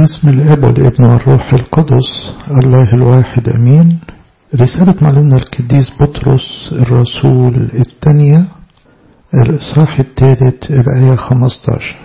باسم الاب والابن والروح القدس الله الواحد امين رسالة معلمنا القديس بطرس الرسول الثانية الإصحاح الثالث الآية 15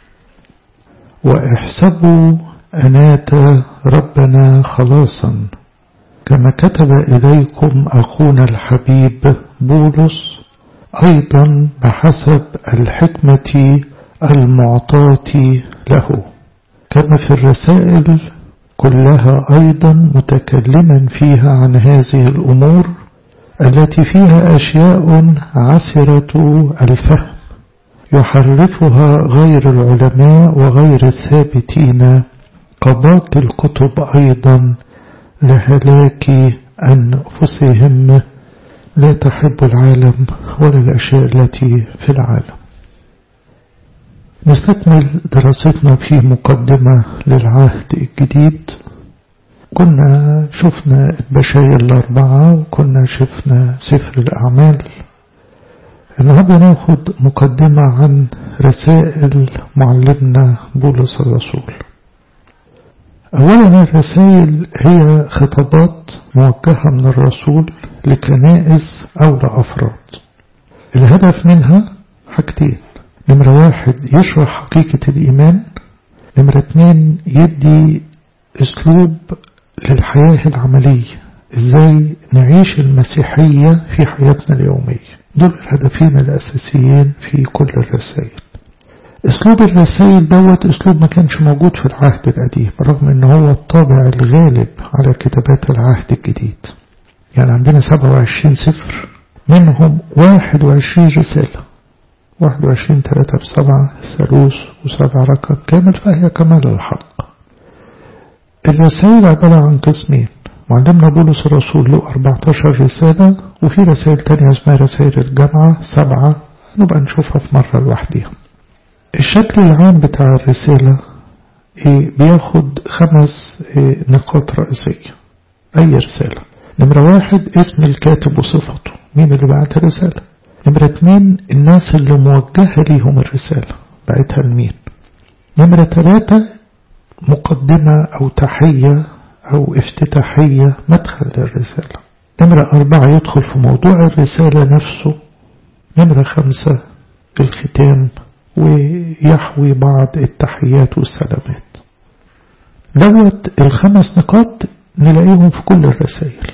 واحسبوا أنات ربنا خلاصا كما كتب إليكم أخونا الحبيب بولس أيضا بحسب الحكمة المعطاة له كما في الرسائل كلها أيضا متكلما فيها عن هذه الأمور التي فيها أشياء عسرة الفهم يحرفها غير العلماء وغير الثابتين كباقي الكتب أيضا لهلاك أنفسهم لا تحب العالم ولا الأشياء التي في العالم نستكمل دراستنا في مقدمة للعهد الجديد كنا شفنا البشاير الأربعة وكنا شفنا سفر الأعمال النهاردة ناخد مقدمة عن رسائل معلمنا بولس الرسول أولا الرسائل هي خطابات موجهة من الرسول لكنائس أو لأفراد الهدف منها حاجتين نمرة واحد يشرح حقيقة الإيمان نمرة اتنين يدي أسلوب للحياة العملية إزاي نعيش المسيحية في حياتنا اليومية دول الهدفين الأساسيين في كل الرسائل أسلوب الرسائل دوت أسلوب ما كانش موجود في العهد القديم رغم أنه هو الطابع الغالب على كتابات العهد الجديد يعني عندنا 27 سفر منهم 21 رسالة 21 3 بسبعة ثالوث وسبع رقم كامل فهي كمال الحق الرسائل عبارة عن قسمين معلمنا بولس الرسول له 14 رسالة وفي رسائل تانية اسمها رسائل الجامعة سبعة نبقى نشوفها في مرة لوحديها الشكل العام بتاع الرسالة إيه بياخد خمس إيه نقاط رئيسية أي رسالة نمرة واحد اسم الكاتب وصفته مين اللي بعت الرسالة نمرة اتنين الناس اللي موجهة ليهم الرسالة بعتها لمين نمرة ثلاثة مقدمة أو تحية أو افتتاحية مدخل للرسالة نمرة أربعة يدخل في موضوع الرسالة نفسه نمرة خمسة الختام ويحوي بعض التحيات والسلامات دوت الخمس نقاط نلاقيهم في كل الرسائل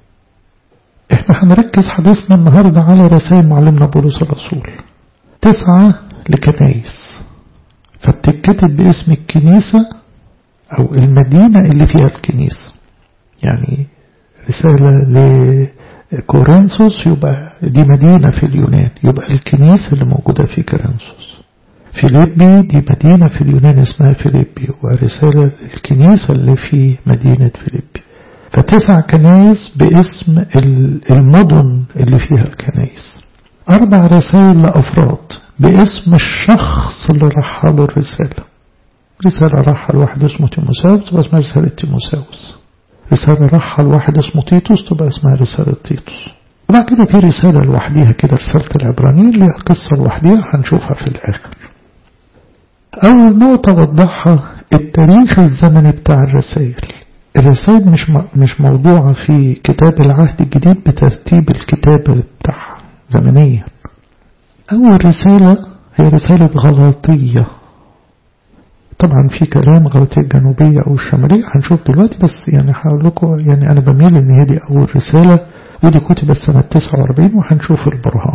احنا هنركز حديثنا النهاردة على رسائل معلمنا بولس الرسول تسعة لكنايس فبتتكتب باسم الكنيسة أو المدينة اللي فيها الكنيسة يعني رسالة لكورنثوس يبقى دي مدينة في اليونان يبقى الكنيسة اللي موجودة في كورنثوس فيليبي دي مدينة في اليونان اسمها فيليبي ورسالة الكنيسة اللي في مدينة فيليبي فتسع كنايس باسم المدن اللي فيها الكنايس أربع رسائل لأفراد باسم الشخص اللي رحله الرسالة رسالة رحل واحد اسمه تيموساوس تبقى اسمها رسالة تيموساوس رسالة رحل واحد اسمه تيتوس تبقى اسمها رسالة تيتوس وبعد كده في رسالة لوحديها كده رسالة العبرانيين ليها قصة لوحديها هنشوفها في الآخر أول نقطة وضحها التاريخ الزمني بتاع الرسائل الرسائل مش مش موضوعة في كتاب العهد الجديد بترتيب الكتابة بتاعها زمنيا أول رسالة هي رسالة غلاطية طبعا في كلام غلطية الجنوبية أو الشمالية هنشوف دلوقتي بس يعني هقول لكم يعني أنا بميل إن هي دي أول رسالة ودي كتبت سنة 49 وهنشوف البرهان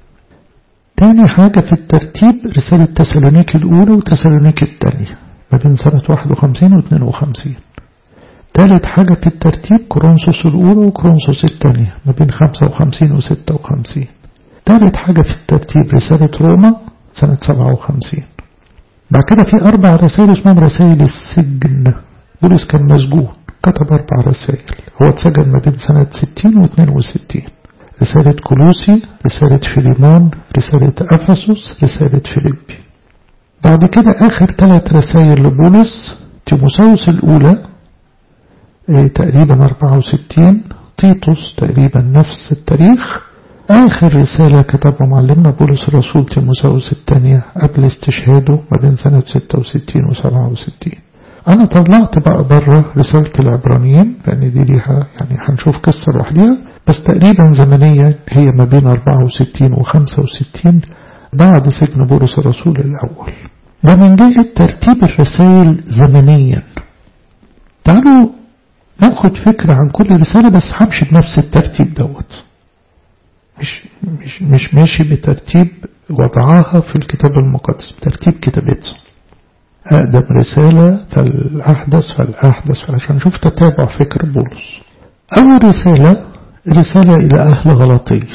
تاني حاجة في الترتيب رسالة تسالونيك الأولى وتسالونيك الثانية ما بين سنة 51 و 52 تالت حاجة في الترتيب كورنثوس الأولى وكورنثوس الثانية ما بين 55 و 56 تالت حاجة في الترتيب رسالة روما سنة 57 بعد كده في أربع رسائل اسمهم رسائل السجن بولس كان مسجون كتب أربع رسائل هو اتسجن ما بين سنة 60 و 62 رسالة كولوسي رسالة فيليمون رسالة أفسس رسالة فيليبي بعد كده آخر ثلاث رسائل لبولس تيموساوس الأولى اه تقريبا 64 تيتوس تقريبا نفس التاريخ آخر رسالة كتبها معلمنا بولس الرسول تيموساوس الثانية قبل استشهاده ما بين سنة 66 و 67 أنا طلعت بقى بره رسالة العبرانيين لأن دي ليها يعني هنشوف قصة لوحدها بس تقريبا زمنيا هي ما بين 64 و 65 بعد سجن بولس الرسول الأول ده من جهة ترتيب الرسائل زمنيا تعالوا ناخد فكرة عن كل رسالة بس همشي بنفس الترتيب دوت مش, مش, مش ماشي بترتيب وضعها في الكتاب المقدس بترتيب كتابته أقدم رسالة فالأحدث فالأحدث عشان نشوف تتابع فكر بولس أول رسالة رسالة إلى أهل غلطية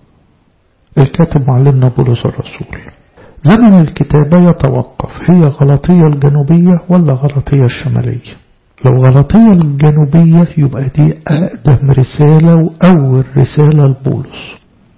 الكاتب معلمنا بولس الرسول زمن الكتابة يتوقف هي غلطية الجنوبية ولا غلطية الشمالية لو غلطية الجنوبية يبقى دي أقدم رسالة وأول رسالة لبولس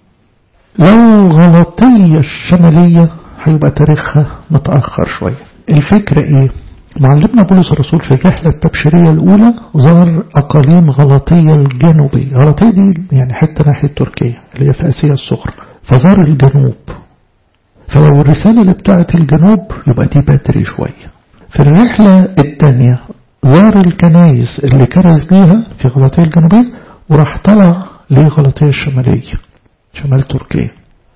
لو غلطية الشمالية هيبقى تاريخها متأخر شوية الفكرة ايه معلمنا بولس الرسول في الرحلة التبشيرية الأولى زار أقاليم غلطية الجنوبية غلطية دي يعني حتة ناحية تركيا اللي هي في آسيا الصغرى فزار الجنوب فلو الرسالة اللي بتاعت الجنوب يبقى دي بدري شوية في الرحلة الثانية زار الكنايس اللي كرز ليها في غلطية الجنوبية وراح طلع لغلطية الشمالية شمال تركيا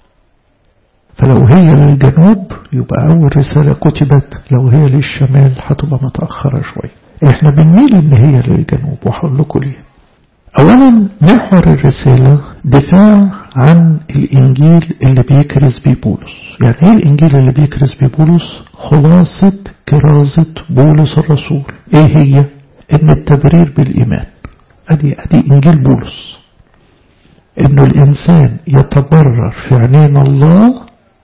فلو هي للجنوب يبقى أول رسالة كتبت لو هي للشمال هتبقى متأخرة شوية احنا بنميل ان هي للجنوب وهقول لكم ليه اولا محور الرسالة دفاع عن الانجيل اللي بيكرز بيه بولس يعني ايه الانجيل اللي بيكرز بيه بولس خلاصة كرازة بولس الرسول ايه هي ان التبرير بالايمان ادي ادي انجيل بولس انه الانسان يتبرر في عينين الله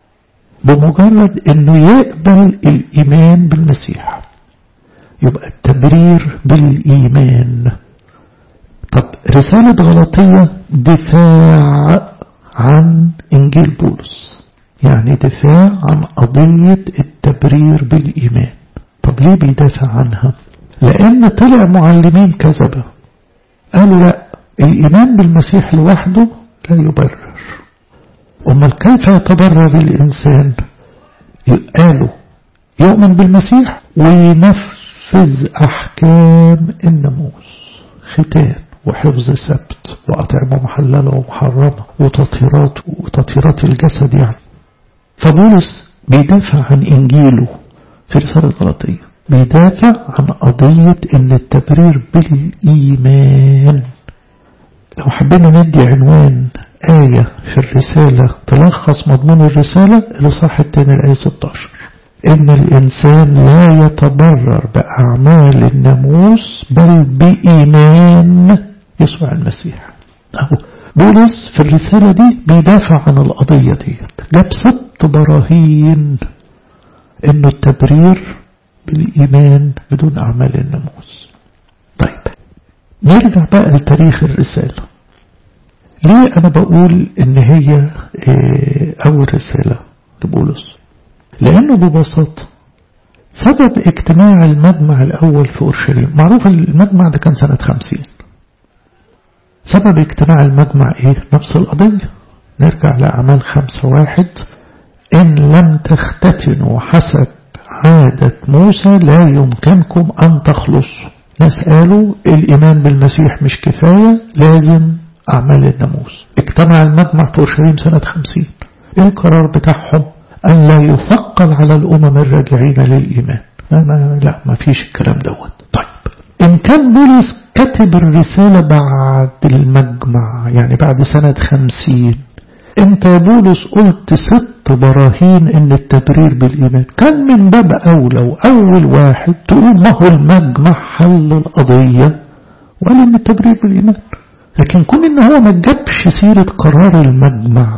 بمجرد انه يقبل الايمان بالمسيح يبقى التبرير بالايمان طب رسالة غلطية دفاع عن انجيل بولس يعني دفاع عن قضية التبرير بالايمان طب ليه بيدافع عنها لان طلع معلمين كذبة قالوا لا الايمان بالمسيح لوحده لا يبرر أمال كيف يتبرر الإنسان قالوا يؤمن بالمسيح وينفذ أحكام الناموس ختان وحفظ سبت وأطعمة محللة ومحرمة وتطهيرات وتطهيرات الجسد يعني فبولس بيدافع عن إنجيله في رسالة غلطية بيدافع عن قضية إن التبرير بالإيمان لو حبينا ندي عنوان آية في الرسالة تلخص مضمون الرسالة الإصحاح الثاني الآية 16 إن الإنسان لا يتبرر بأعمال الناموس بل بإيمان يسوع المسيح أهو بولس في الرسالة دي بيدافع عن القضية دي جاب ست براهين إنه التبرير بالإيمان بدون أعمال الناموس طيب نرجع بقى لتاريخ الرسالة ليه أنا بقول إن هي أول رسالة لبولس لأنه ببساطة سبب اجتماع المجمع الأول في أورشليم معروف المجمع ده كان سنة خمسين سبب اجتماع المجمع إيه نفس القضية نرجع لأعمال خمسة واحد إن لم تختتنوا حسب عادة موسى لا يمكنكم أن تخلصوا ناس قالوا الإيمان بالمسيح مش كفاية لازم أعمال الناموس اجتمع المجمع في أورشليم سنة خمسين ايه القرار بتاعهم أن لا يثقل على الأمم الراجعين للإيمان ما لا ما فيش الكلام دوت طيب إن كان بولس كتب الرسالة بعد المجمع يعني بعد سنة خمسين انت يا بولس قلت ست براهين ان التبرير بالايمان كان من باب اولى واول واحد تقول ما هو المجمع حل القضية وقال ان التبرير بالايمان لكن كون ان هو ما جابش سيرة قرار المجمع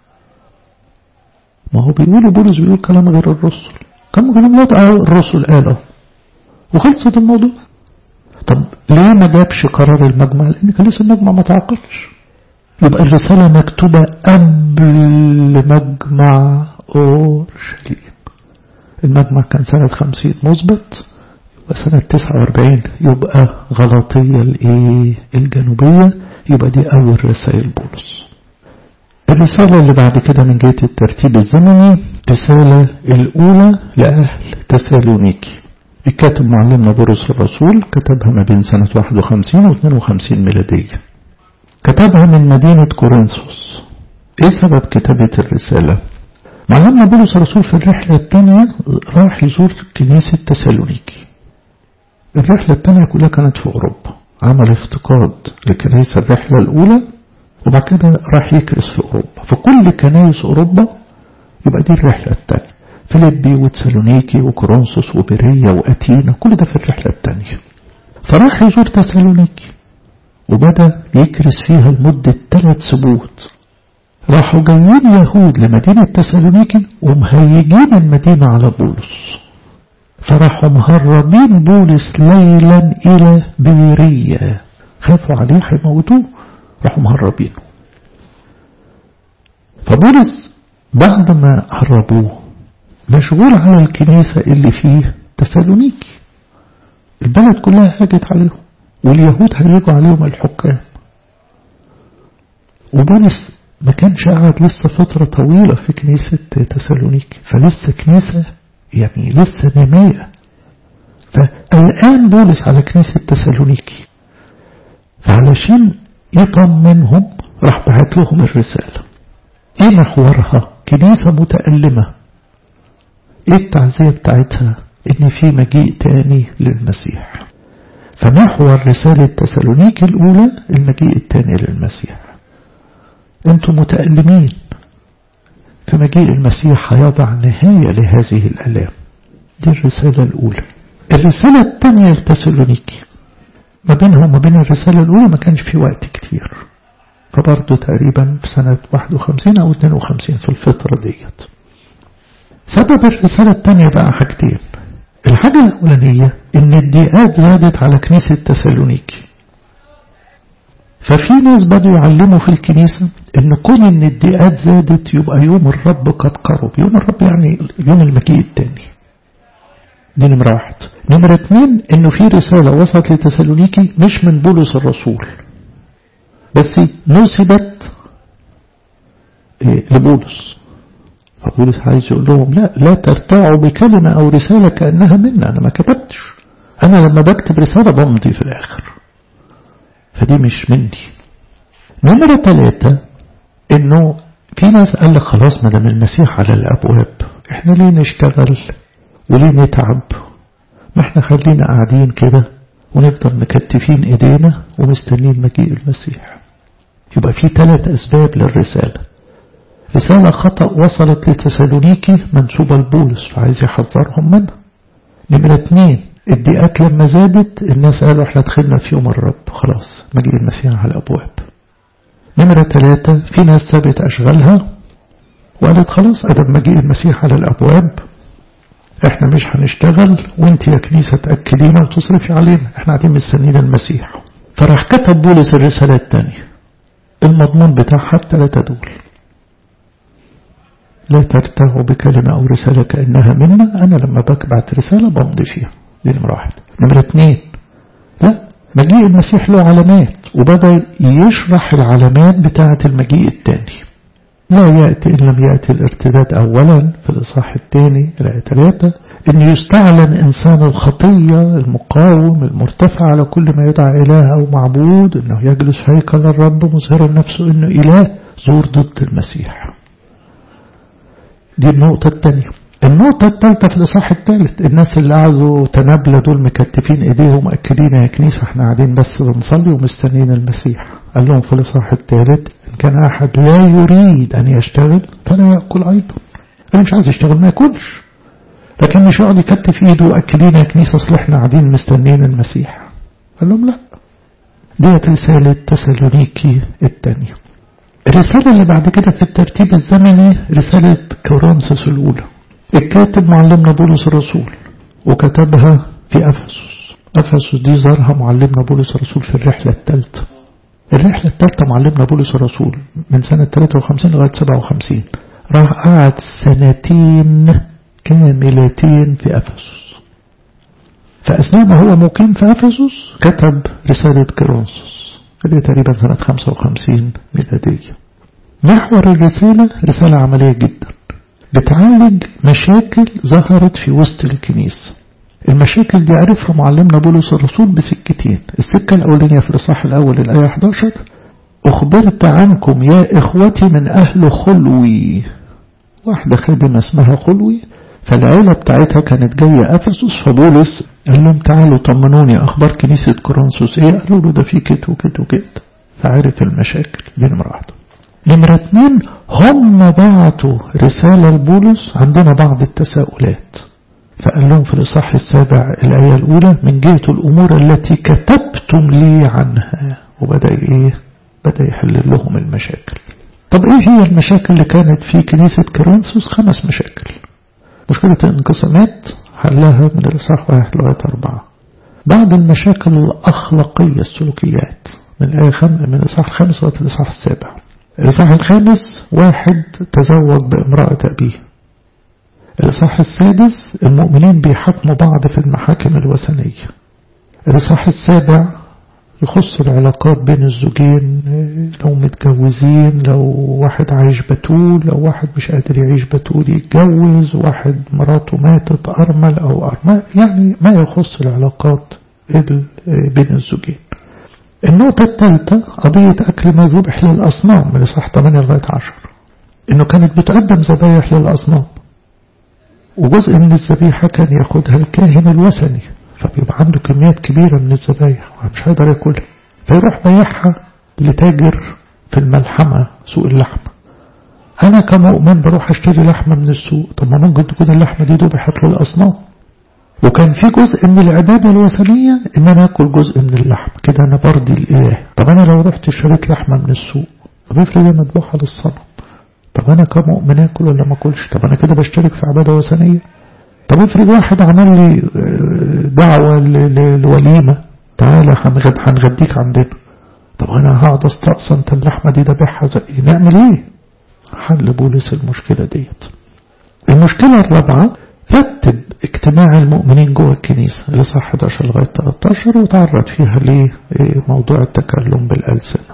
ما هو بيقول بولس بيقول كلام غير الرسل كم كلام لا الرسل قاله وخلصت الموضوع طب ليه ما جابش قرار المجمع لان كان لسه المجمع ما تعقلش يبقى الرسالة مكتوبة قبل مجمع أورشليم المجمع كان سنة خمسين مثبت وسنة تسعة واربعين يبقى غلطية الايه الجنوبية يبقى دي أول رسائل بولس الرسالة اللي بعد كده من جهة الترتيب الزمني رسالة الأولى لأهل تسالونيكي الكاتب معلمنا بولس الرسول كتبها ما بين سنة 51 و 52 ميلادية كتبها من مدينة كورنثوس ايه سبب كتابة الرسالة معلمنا بولس الرسول في الرحلة الثانية راح يزور كنيسة تسالونيكي الرحلة الثانية كلها كانت في أوروبا عمل افتقاد لكنيسة الرحلة الأولى وبعد كده راح يكرس في أوروبا فكل كنايس أوروبا يبقى دي الرحلة الثانية فيليبي وتسالونيكي وكورنثوس وبرية وأتينا كل ده في الرحلة الثانية فراح يزور تسالونيكي وبدأ يكرس فيها لمدة ثلاث سبوت راحوا جايين يهود لمدينة تسالونيكي ومهيجين المدينة على بولس فراحوا مهربين بولس ليلا إلى بيرية خافوا عليه هيموتوه راحوا مهربينه فبولس بعد ما هربوه مشغول على الكنيسة اللي فيه تسالونيكي البلد كلها هاجت عليهم واليهود هيجوا عليهم الحكام وبولس ما كانش قاعد لسه فترة طويلة في كنيسة تسالونيكي فلسه كنيسة يعني لسه نامية فالآن بولس على كنيسة تسالونيكي فعلشان يطمنهم راح بعت لهم الرسالة ايه محورها كنيسة متألمة ايه التعزية بتاعتها ان في مجيء تاني للمسيح فمحور رسالة تسالونيكي الأولى المجيء التاني للمسيح انتم متألمين في مجيء المسيح هيضع نهاية لهذه الألام دي الرسالة الأولى الرسالة الثانية لتسالونيكي ما بينها وما بين الرسالة الأولى ما كانش في وقت كتير فبرضه تقريبا في سنة 51 أو 52 في الفترة ديت سبب الرسالة الثانية بقى حاجتين الحاجة الأولانية إن الضيقات زادت على كنيسة تسالونيكي ففي ناس بدوا يعلموا في الكنيسة إن كون إن الضيقات زادت يبقى يوم الرب قد قرب يوم الرب يعني يوم المجيء الثاني دي نمرة واحد نمرة اتنين إنه في رسالة وصلت لتسالونيكي مش من بولس الرسول بس نسبت إيه لبولس فبولس عايز يقول لهم لا لا ترتاعوا بكلمة أو رسالة كأنها منا أنا ما كتبتش أنا لما بكتب رسالة بمضي في الآخر فدي مش مني نمرة ثلاثة إنه في ناس قال لك خلاص ما دام المسيح على الأبواب إحنا ليه نشتغل وليه نتعب ما إحنا خلينا قاعدين كده ونفضل مكتفين إيدينا ومستنين مجيء المسيح يبقى في ثلاث أسباب للرسالة رسالة خطأ وصلت لتسالونيكي منسوبة لبولس فعايز يحذرهم منها نمرة اتنين الضيقات لما زادت الناس قالوا احنا دخلنا في يوم الرب خلاص مجيء المسيح على الأبواب نمرة ثلاثة في ناس سابت أشغالها وقالت خلاص أدم مجيء المسيح على الأبواب احنا مش هنشتغل وانت يا كنيسة تأكلينا وتصرفي علينا احنا قاعدين مستنيين المسيح فراح كتب بولس الرسالة الثانية المضمون بتاعها الثلاثة دول لا ترتاحوا بكلمة أو رسالة كأنها منا أنا لما بكبعت رسالة بمضي فيها دي نمرة واحد نمرة اثنين لا مجيء المسيح له علامات وبدأ يشرح العلامات بتاعة المجيء الثاني لا يأتي إن لم يأتي الارتداد أولا في الإصحاح الثاني الآية ثلاثة أن يستعلن إنسان الخطية المقاوم المرتفع على كل ما يدعى إله أو معبود أنه يجلس في هيكل الرب مظهرا نفسه أنه إله زور ضد المسيح دي النقطة الثانية النقطة الثالثة في الإصحاح الثالث الناس اللي قعدوا تنابلة دول مكتفين إيديهم مأكدين يا كنيسة احنا قاعدين بس بنصلي ومستنيين المسيح قال لهم في الإصحاح الثالث إن كان أحد لا يريد أن يشتغل فلا يأكل أيضا أنا مش عايز يشتغل ما ياكلش لكن مش يقعد يكتف إيده وأكدين يا كنيسة أصل احنا قاعدين مستنيين المسيح قال لهم لا ديت رسالة تسالونيكي الثانية الرسالة اللي بعد كده في الترتيب الزمني رسالة كورنثوس الأولى الكاتب معلمنا بولس الرسول وكتبها في أفسس أفسس دي زارها معلمنا بولس الرسول في الرحلة الثالثة الرحلة الثالثة معلمنا بولس الرسول من سنة 53 لغاية 57 راح قعد سنتين كاملتين في أفسس فأثناء ما هو مقيم في أفسس كتب رسالة كورنثوس اللي تقريبا سنة 55 ميلادية محور الرسالة رسالة عملية جدا بتعالج مشاكل ظهرت في وسط الكنيسة المشاكل دي عرفها معلمنا بولس الرسول بسكتين السكة الأولانية في الإصحاح الأول الآية 11 أخبرت عنكم يا إخوتي من أهل خلوي واحدة خادمة اسمها خلوي فالعيلة بتاعتها كانت جاية أفسس فبولس قال لهم تعالوا طمنوني أخبار كنيسة كورنثوس إيه قالوا له ده في كت وكت وكت فعرف المشاكل دي نمرة واحدة نمرة اتنين هم بعتوا رسالة لبولس عندنا بعض التساؤلات فقال لهم في الإصحاح السابع الآية الأولى من جهة الأمور التي كتبتم لي عنها وبدأ إيه بدأ يحل لهم المشاكل طب إيه هي المشاكل اللي كانت في كنيسة كورنثوس خمس مشاكل مشكلة الانقسامات حلها من الإصحاح واحد لغاية أربعة بعض المشاكل الأخلاقية السلوكيات من الآية خم... من الإصحاح الخامس لغاية الإصحاح السابع الإصحاح الخامس واحد تزوج بامرأة أبيه الإصحاح السادس المؤمنين بيحكموا بعض في المحاكم الوثنية الإصحاح السابع يخص العلاقات بين الزوجين لو متجوزين لو واحد عايش بتول لو واحد مش قادر يعيش بتول يتجوز واحد مراته ماتت أرمل أو أرمل يعني ما يخص العلاقات بين الزوجين النقطة الثالثة قضية أكل ما ذبح للأصنام من إصحاح 8 لغاية 10 إنه كانت بتقدم ذبايح للأصنام وجزء من الذبيحة كان ياخدها الكاهن الوثني فبيبقى عنده كميات كبيرة من الذبايح مش هيقدر ياكلها فيروح بيعها لتاجر في الملحمة سوق اللحمة أنا كمؤمن بروح أشتري لحمة من السوق طب ما ممكن تكون اللحمة دي ذبحت للأصنام وكان في جزء من العبادة الوثنية إن أنا أكل جزء من اللحم كده أنا برضي الإله طب أنا لو رحت اشتريت لحمة من السوق طب افرض هي مذبوحة للصنم طب أنا كمؤمن آكل ولا ما أكلش طب أنا كده بشترك في عبادة وثنية طب افرض واحد عمل لي دعوة لوليمة تعالى هنغديك عندنا طب أنا هقعد استقصى أنت اللحمة دي ذبحها زي نعمل إيه؟ حل بولس المشكلة ديت المشكلة الرابعة رتب اجتماع المؤمنين جوه الكنيسة اللي صح 11 لغاية 13 وتعرض فيها لموضوع التكلم بالألسنة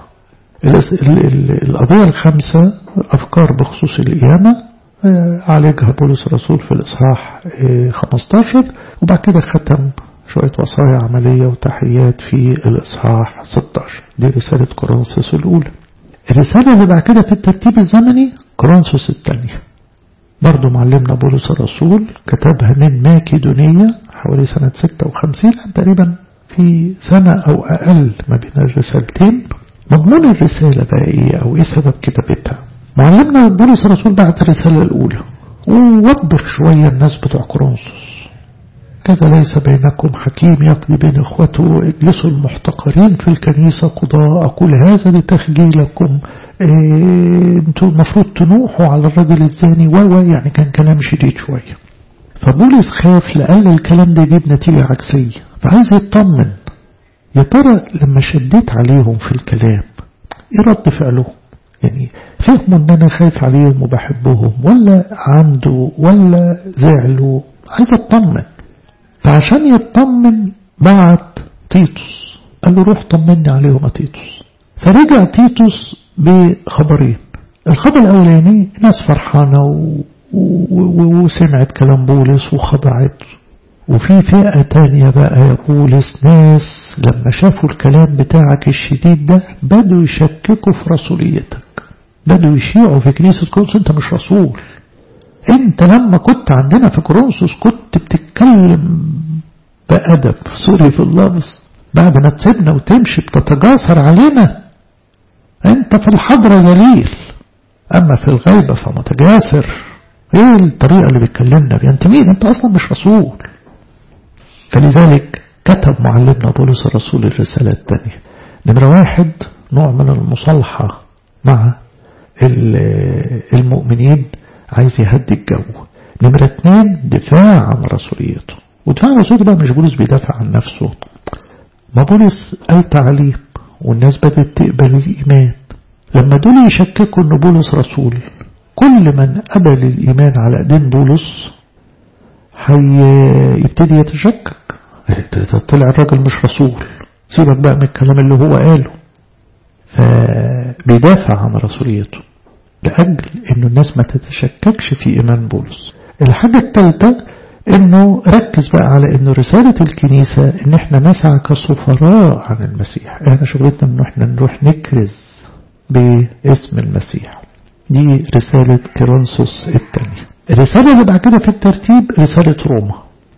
القضية الخامسة أفكار بخصوص القيامة عالجها بولس الرسول في الإصحاح 15 وبعد كده ختم شوية وصايا عملية وتحيات في الإصحاح 16 دي رسالة كورنثوس الأولى الرسالة اللي بعد كده في الترتيب الزمني كورنثوس الثانية برضو معلمنا بولس الرسول كتبها من ماكيدونية حوالي سنة 56 تقريبا في سنة أو أقل ما بين الرسالتين مضمون الرسالة بقى إيه أو إيه سبب كتابتها معلمنا بولس الرسول بعت الرسالة الأولى ووبخ شوية الناس بتوع كورنثوس كذا ليس بينكم حكيم يقضي بين اخوته اجلسوا المحتقرين في الكنيسة قضاء أقول هذا لتخجيلكم إيه انتوا المفروض تنوحوا على الرجل الزاني و يعني كان كلام شديد شوية فبولس خاف لأن الكلام ده يجيب نتيجة عكسية فعايز يطمن يا ترى لما شديت عليهم في الكلام ايه رد فعلهم يعني فهموا ان انا خايف عليهم وبحبهم ولا عنده ولا زعلوا عايز اطمن فعشان يطمن بعت تيتوس قال له روح طمني عليهم يا تيتوس فرجع تيتوس بخبرين الخبر الاولاني ناس فرحانة و... و... وسمعت كلام بولس وخضعت وفي فئة تانية بقى يا بولس ناس لما شافوا الكلام بتاعك الشديد ده بدوا يشككوا في رسوليتك بدوا يشيعوا في كنيسة كورنثوس انت مش رسول انت لما كنت عندنا في كورنثوس كنت بتتكلم بأدب سوري في اللفظ بعد ما تسيبنا وتمشي بتتجاسر علينا انت في الحضرة ذليل اما في الغيبة فمتجاسر ايه الطريقة اللي بتكلمنا بيها انت مين انت اصلا مش رسول فلذلك كتب معلمنا بولس الرسول الرسالة الثانية نمرة واحد نوع من المصالحة مع المؤمنين عايز يهدي الجو نمرة اثنين دفاع عن رسوليته ودفاع عن رسوليته بقى مش بولس بيدافع عن نفسه ما بولس قال تعليم والناس بدأت تقبل الإيمان لما دول يشككوا ان بولس رسول كل من قبل الإيمان على ايدين بولس هيبتدي يتشكك طلع الراجل مش رسول سيبك بقى من الكلام اللي هو قاله فبيدافع عن رسوليته لأجل أن الناس ما تتشككش في إيمان بولس الحاجة الثالثة انه ركز بقى على انه رسالة الكنيسة ان احنا نسعى كسفراء عن المسيح احنا شغلتنا انه احنا نروح نكرز باسم المسيح دي رسالة كيرونسوس الثانية الرسالة اللي بعد كده في الترتيب رسالة روما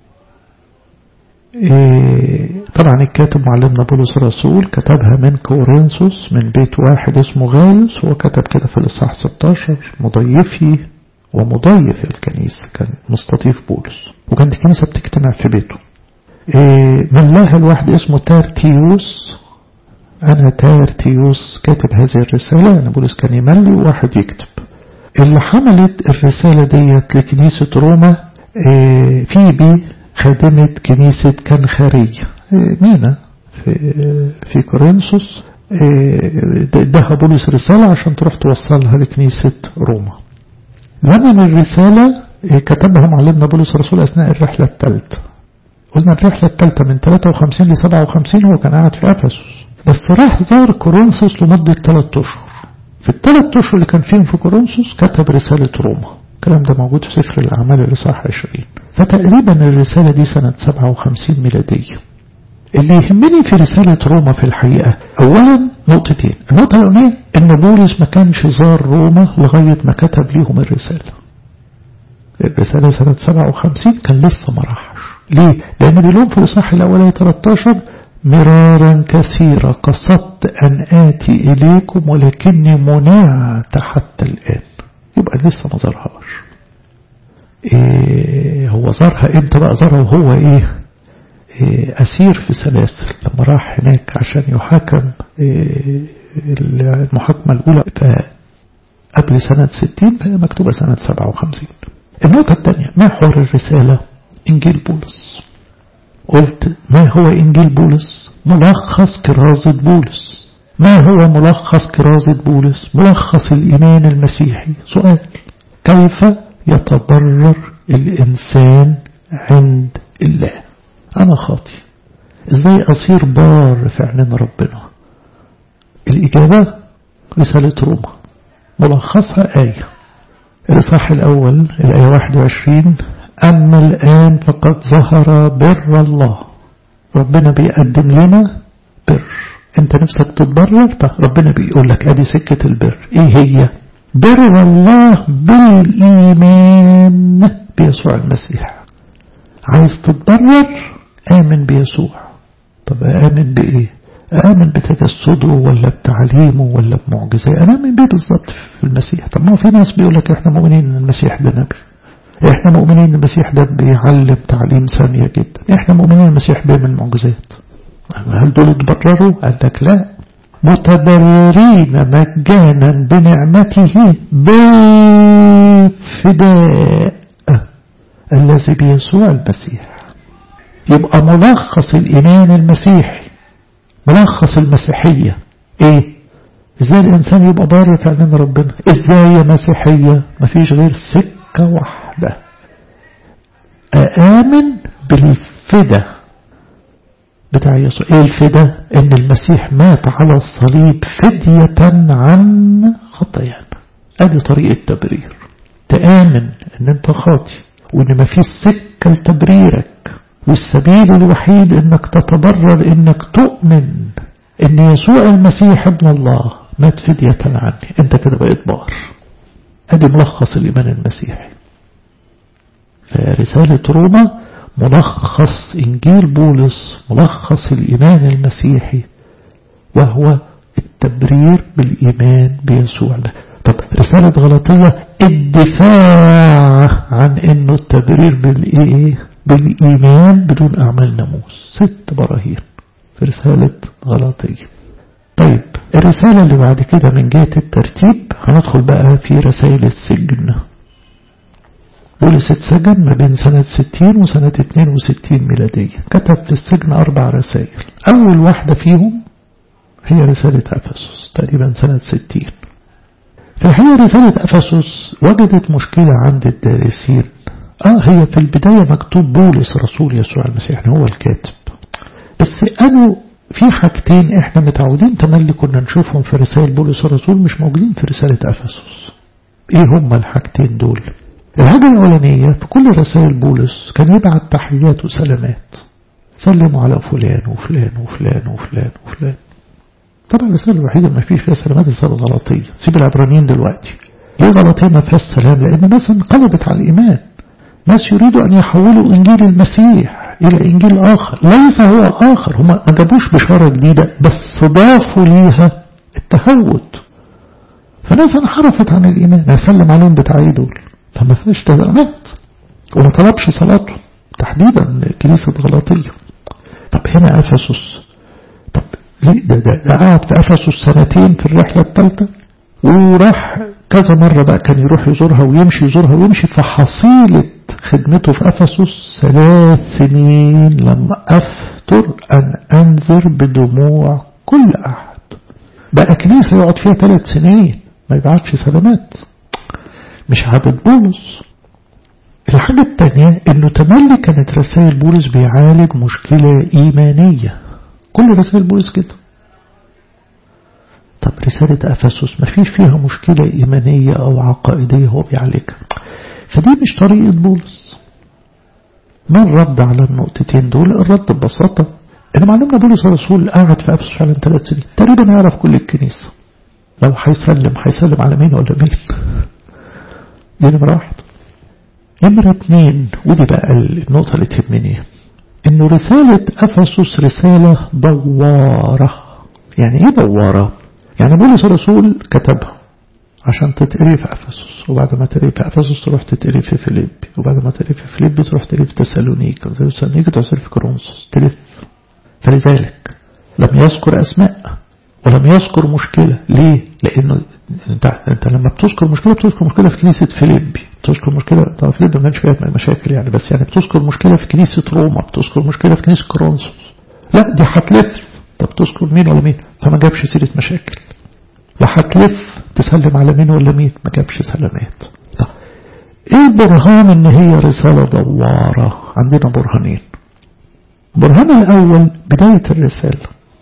إيه طبعا الكاتب معلمنا بولس الرسول كتبها من كورنثوس من بيت واحد اسمه غالس وكتب كده في الإصحاح 16 مضيفي ومضيف الكنيسة كان مستضيف بولس وكانت الكنيسة بتجتمع في بيته إيه من لها الواحد اسمه تارتيوس أنا تارتيوس كاتب هذه الرسالة أنا بولس كان يملي وواحد يكتب اللي حملت الرسالة ديت لكنيسة روما إيه فيبي خادمة كنيسة كنخارية مينا في في كورنثوس اداها بولس رسالة عشان تروح توصلها لكنيسة روما زمن الرسالة كتبها معلمنا بولس الرسول أثناء الرحلة الثالثة قلنا الرحلة الثالثة من 53 ل 57 هو كان قاعد في أفسس بس راح زار كورنثوس لمدة ثلاث أشهر في الثلاث أشهر اللي كان فيهم في كورنثوس كتب رسالة روما الكلام ده موجود في سفر الأعمال الإصحاح 20 فتقريبا الرسالة دي سنة 57 ميلادية اللي يهمني في رسالة روما في الحقيقة أولا نقطتين النقطة الأولانية إن بولس ما كانش زار روما لغاية ما كتب ليهم الرسالة الرسالة سنة 57 كان لسه ما راحش ليه؟ لأن بيقولون في الإصحاح الأولاني 13 مرارا كثيرا قصدت أن آتي إليكم ولكني منعت حتى الآن يبقى لسه ما زارهاش إيه هو زارها امتى بقى زارها وهو ايه, إيه أسير في سلاسل لما راح هناك عشان يحاكم إيه المحاكمة الأولى قبل سنة 60 فهي مكتوبة سنة 57 النقطة الثانية محور الرسالة إنجيل بولس قلت ما هو إنجيل بولس ملخص كرازة بولس ما هو ملخص كرازة بولس ملخص الإيمان المسيحي سؤال كيف يتضرر الإنسان عند الله أنا خاطي إزاي أصير بار في عينين ربنا الإجابة رسالة روما ملخصها آية الإصحاح الأول الآية 21 أما الآن فقد ظهر بر الله ربنا بيقدم لنا بر انت نفسك تتبرر طب ربنا بيقول لك ادي سكة البر ايه هي بر الله بالإيمان بيسوع المسيح عايز تتبرر آمن بيسوع طب آمن بإيه آمن بتجسده ولا بتعليمه ولا بمعجزة أنا آمن بيه بالظبط في المسيح طب ما في ناس بيقول لك احنا مؤمنين ان المسيح ده نبي احنا مؤمنين ان المسيح ده بيعلم تعليم ثانية جدا احنا مؤمنين ان المسيح بيعمل معجزات هل دول اتبرروا قال لك لا متبررين مجانا بنعمته بالفداء الذي بيسوع المسيح يبقى ملخص الإيمان المسيحي ملخص المسيحية ايه ازاي الانسان يبقى بار في عينين ربنا ازاي يا مسيحية مفيش غير سكة واحدة آمن بالفدا بتاع يسوع ايه الفدا ان المسيح مات على الصليب فدية عن خطايانا ادي طريقة تبرير تآمن ان انت خاطي وان مفيش سكة لتبريرك والسبيل الوحيد انك تتبرر انك تؤمن ان يسوع المسيح ابن الله مات فدية عني انت كده بقيت بار ادي ملخص الايمان المسيحي فرسالة روما ملخص انجيل بولس ملخص الايمان المسيحي وهو التبرير بالايمان بيسوع ده طب رسالة غلطية الدفاع عن انه التبرير بالايه بالإيمان بدون أعمال ناموس ست براهين في رسالة غلطية طيب الرسالة اللي بعد كده من جهة الترتيب هندخل بقى في رسائل السجن بولس اتسجن ما بين سنة 60 وسنة 62 ميلادية كتب في السجن أربع رسائل أول واحدة فيهم هي رسالة أفسس تقريبا سنة 60 في الحقيقة رسالة أفسس وجدت مشكلة عند الدارسين آه هي في البداية مكتوب بولس رسول يسوع المسيح هو الكاتب بس قالوا في حاجتين احنا متعودين تملي كنا نشوفهم في رسائل بولس الرسول مش موجودين في رسالة أفسس ايه هما الحاجتين دول الحاجة الأولانية في كل رسائل بولس كان يبعت تحيات وسلامات سلموا على فلان وفلان وفلان وفلان وفلان طبعا الرسالة الوحيدة ما فيش فيها سلامات رسالة غلطية سيب العبرانيين دلوقتي ليه غلطية ما فيهاش سلام لأن ناس انقلبت على الإيمان ناس يريدوا أن يحولوا إنجيل المسيح إلى إنجيل آخر ليس هو آخر هم ما جابوش بشارة جديدة بس ضافوا ليها التهود فناس انحرفت عن الإيمان هيسلم عليهم بتاعي دول فما فيش تزامات وما طلبش صلاته تحديدا كنيسة غلاطية طب هنا أفسس طب ليه ده, ده, ده قعد في أفسس سنتين في الرحلة الثالثة وراح كذا مرة بقى كان يروح يزورها ويمشي يزورها ويمشي فحصيلة خدمته في أفسس ثلاث سنين لم أفتر أن أنذر بدموع كل أحد بقى كنيسة يقعد فيها ثلاث سنين ما يبعتش سلامات مش عدد بولس الحاجة الثانية انه تملي كانت رسائل بولس بيعالج مشكلة ايمانية كل رسائل بولس كده طب رسالة أفسس ما فيش فيها مشكلة إيمانية أو عقائدية هو بيعالجها فدي مش طريقة بولس ما الرد على النقطتين دول الرد ببساطة إن معلمنا بولس الرسول قاعد في أفسس فعلا ثلاث سنين تقريبا يعرف كل الكنيسة لو هيسلم هيسلم على مين ولا مين دي نمرة واحد نمرة اتنين ودي بقى النقطة اللي تهمني إنه رسالة أفسس رسالة دوارة يعني إيه دوارة؟ يعني بولس الرسول كتبها عشان تتقري في أفسس وبعد ما تقري في أفسس تروح تتقري في فيليب وبعد ما تقري في فيليب تروح تقري في تسالونيك وتقري في تسالونيك تروح تقري في كورنثوس تلف فلذلك لم يذكر أسماء ولم يذكر مشكلة ليه؟ لأنه انت, انت لما بتذكر مشكلة بتذكر مشكلة في كنيسة فيليبي بتذكر مشكلة طبعا فيليبي ما كانش فيها مشاكل يعني بس يعني بتذكر مشكلة في كنيسة روما بتذكر مشكلة في كنيسة كورنثوس لا دي هتلف طب تذكر مين ولا مين فما جابش سيرة مشاكل لا هتلف تسلم على مين ولا مين ما جابش سلامات طب ايه البرهان ان هي رسالة دوارة عندنا برهانين البرهان الاول بداية الرسالة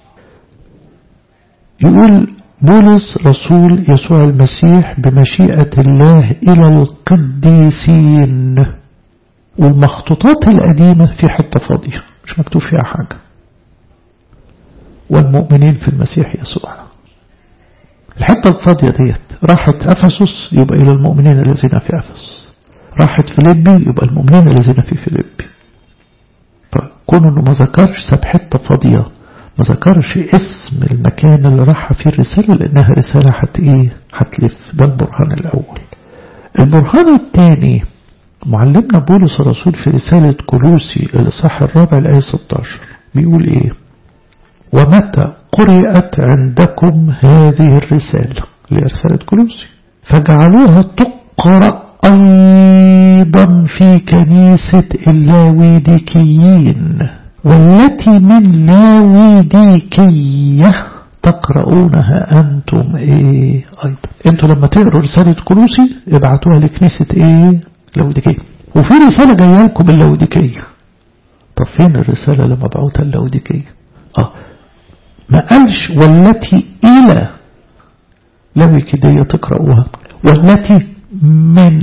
يقول بولس رسول يسوع المسيح بمشيئة الله إلى القديسين والمخطوطات القديمة في حتة فاضية مش مكتوب فيها حاجة والمؤمنين في المسيح يسوع الحتة الفاضية ديت راحت أفسس يبقى إلى المؤمنين الذين في أفسس راحت فيليبي يبقى المؤمنين الذين في فيليبي فكون انه ما ذكرش ساب حتة فاضية ما ذكرش اسم المكان اللي راح فيه الرسالة لأنها رسالة حت إيه هتلف ده البرهان الأول البرهان الثاني معلمنا بولس الرسول في رسالة كلوسي الإصحاح الرابع الآية 16 بيقول إيه ومتى قرأت عندكم هذه الرسالة لرسالة كلوسي فجعلوها تقرأ أيضا في كنيسة اللاويديكيين والتي من لاويديكية تقرؤونها أنتم إيه أيضا أنتم لما تقروا رسالة كلوسي ابعتوها لكنيسة إيه لاوديكية وفي رسالة جاية لكم اللاوديكية طب فين الرسالة اللي مبعوثة اللاوديكية آه ما قالش والتي إلى لاوديكية تقرؤوها والتي من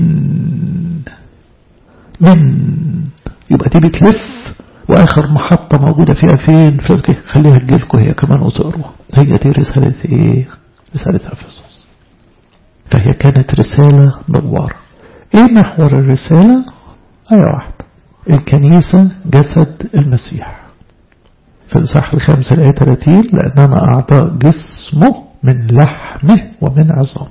من يبقى دي بتلف واخر محطة موجودة فيها فين في خليها تجيلكم هي كمان وتقروها هي دي رسالة ايه رسالة افسس فهي كانت رسالة دوارة ايه محور الرسالة ايه واحدة الكنيسة جسد المسيح في الإصحاح الخامس الآية 30 لأننا أعضاء جسمه من لحمه ومن عظامه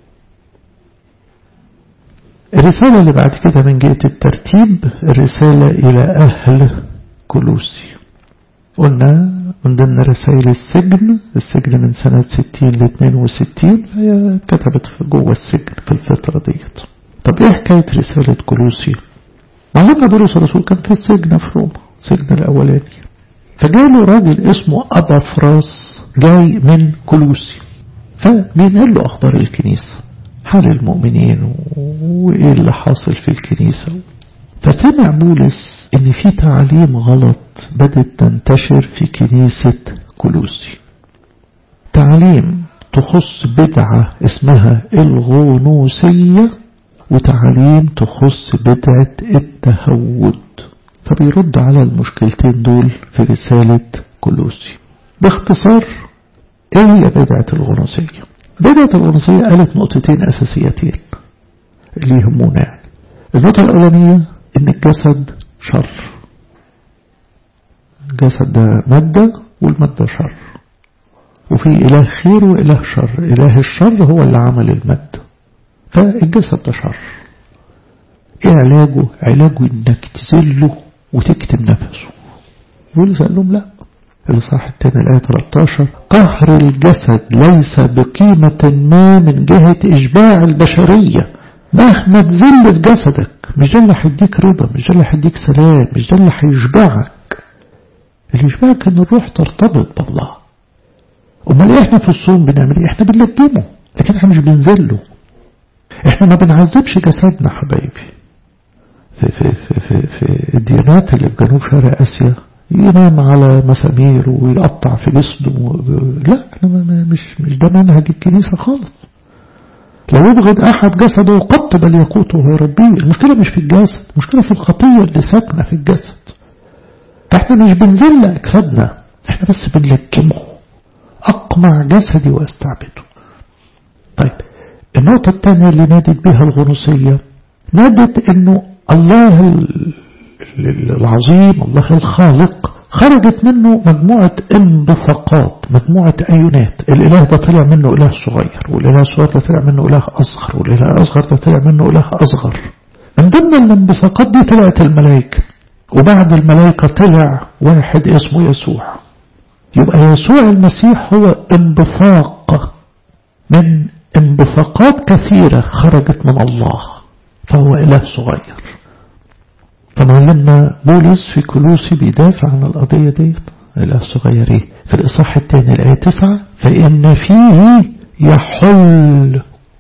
الرسالة اللي بعد كده من جهة الترتيب الرسالة إلى أهل كلوسي قلنا من ضمن رسائل السجن السجن من سنة 60 ل 62 فهي كتبت جوه السجن في الفترة ديت طب ايه حكاية رسالة كلوسي معلمنا بولس الرسول كان في السجن في روما السجن الأولاني فجاله راجل اسمه أبا فراس جاي من كلوسي فبينقل له أخبار الكنيسة حال المؤمنين وإيه اللي حاصل في الكنيسة فسمع بولس إن في تعليم غلط بدأت تنتشر في كنيسة كلوسي تعليم تخص بدعة اسمها الغنوسية وتعاليم تخص بدعة التهود فبيرد على المشكلتين دول في رسالة كلوسي باختصار ايه هي بدعة الغنوصية بدعة الغنوصية قالت نقطتين أساسيتين اللي يهمونا يعني النقطة الأولانية إن الجسد شر الجسد ده مادة والمادة شر وفي إله خير وإله شر إله الشر هو اللي عمل المادة فالجسد ده شر إيه علاجه علاجه إنك تزله وتكتم نفسه يقول قال لهم لا الإصحاح الثاني الآية 13 قهر الجسد ليس بقيمة ما من جهة إشباع البشرية مهما تذل في جسدك مش ده اللي هيديك رضا مش ده اللي هيديك سلام مش ده اللي هيشبعك اللي يشبعك ان الروح ترتبط بالله امال احنا في الصوم بنعمل ايه احنا بنلجمه لكن احنا مش بنذله احنا ما بنعذبش جسدنا حبايبي في, في, في, في, في الديانات اللي في جنوب شرق اسيا ينام على مسامير ويقطع في جسده لا مش مش ده منهج الكنيسة خالص لو يبغض أحد جسده قط بل يقوته ويربيه المشكلة مش في الجسد المشكلة في الخطية اللي ساكنة في الجسد احنا مش بنذل أجسادنا احنا بس بنلجمه أقمع جسدي وأستعبده طيب النقطة الثانية اللي نادت بها الغنوصية نادت انه الله العظيم الله الخالق خرجت منه مجموعة انبثاقات مجموعة أيونات الإله ده طلع منه إله صغير والإله الصغير ده طلع منه إله أصغر والإله الأصغر ده طلع منه إله أصغر من ضمن الانبثاقات دي طلعت الملائكة وبعد الملائكة طلع واحد اسمه يسوع يبقى يسوع المسيح هو انبثاق من انبثاقات كثيرة خرجت من الله فهو إله صغير فمعلمنا بولس في كلوسي بيدافع عن القضية ديت الآية الصغيرة في الإصحاح الثاني الآية تسعة فإن فيه يحل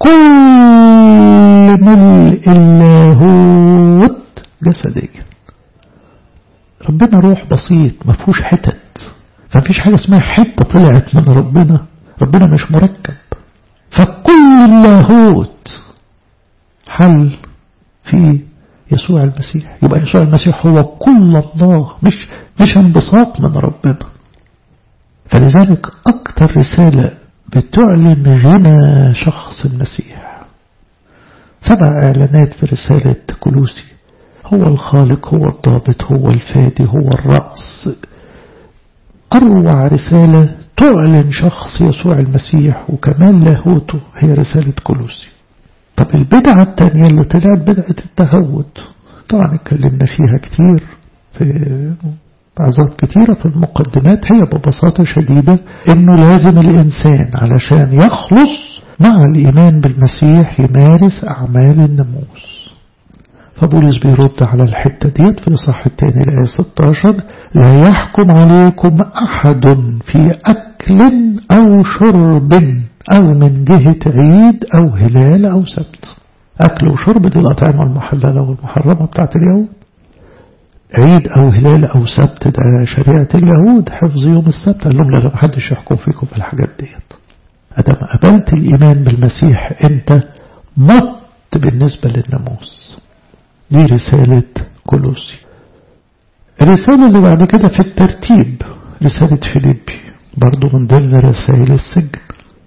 كل ملء اللاهوت جسديا ربنا روح بسيط ما فيهوش حتت فمفيش حاجة اسمها حتة طلعت من ربنا ربنا مش مركب فكل اللاهوت حل في يسوع المسيح يبقى يسوع المسيح هو كل الله مش مش انبساط من ربنا فلذلك أكتر رسالة بتعلن غنى شخص المسيح سبع إعلانات في رسالة كلوسي هو الخالق هو الضابط هو الفادي هو الرأس أروع رسالة تعلن شخص يسوع المسيح وكمان لاهوته هي رسالة كلوسي طب البدعة التانية اللي طلعت بدعة التهود طبعا اتكلمنا فيها كتير في بعضات كتيرة في المقدمات هي ببساطة شديدة انه لازم الانسان علشان يخلص مع الايمان بالمسيح يمارس اعمال الناموس فبولس بيرد على الحتة ديت في الإصحاح الثاني الآية 16 لا يحكم عليكم أحد في أكل أو شرب أو من جهة عيد أو هلال أو سبت أكل وشرب دي الأطعمة المحللة والمحرمة بتاعت اليهود عيد أو هلال أو سبت ده شريعة اليهود حفظ يوم السبت قال لهم لا لا محدش يحكم فيكم في الحاجات ديت أدام قبلت الإيمان بالمسيح أنت مت بالنسبة للناموس دي رسالة كولوسي الرسالة اللي بعد كده في الترتيب رسالة فيليبي برضو من ضمن رسائل السجن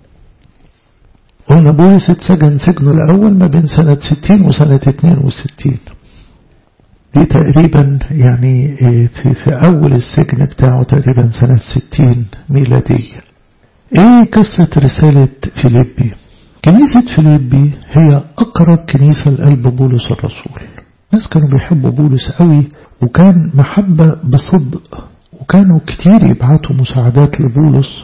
قلنا بولس اتسجن سجنه الأول ما بين سنة 60 وسنة 62 دي تقريبا يعني في, في أول السجن بتاعه تقريبا سنة 60 ميلادية ايه قصة رسالة فيليبي كنيسة فيليبي هي أقرب كنيسة لقلب بولس الرسول ناس كانوا بيحبوا بولس قوي وكان محبة بصدق وكانوا كتير يبعتوا مساعدات لبولس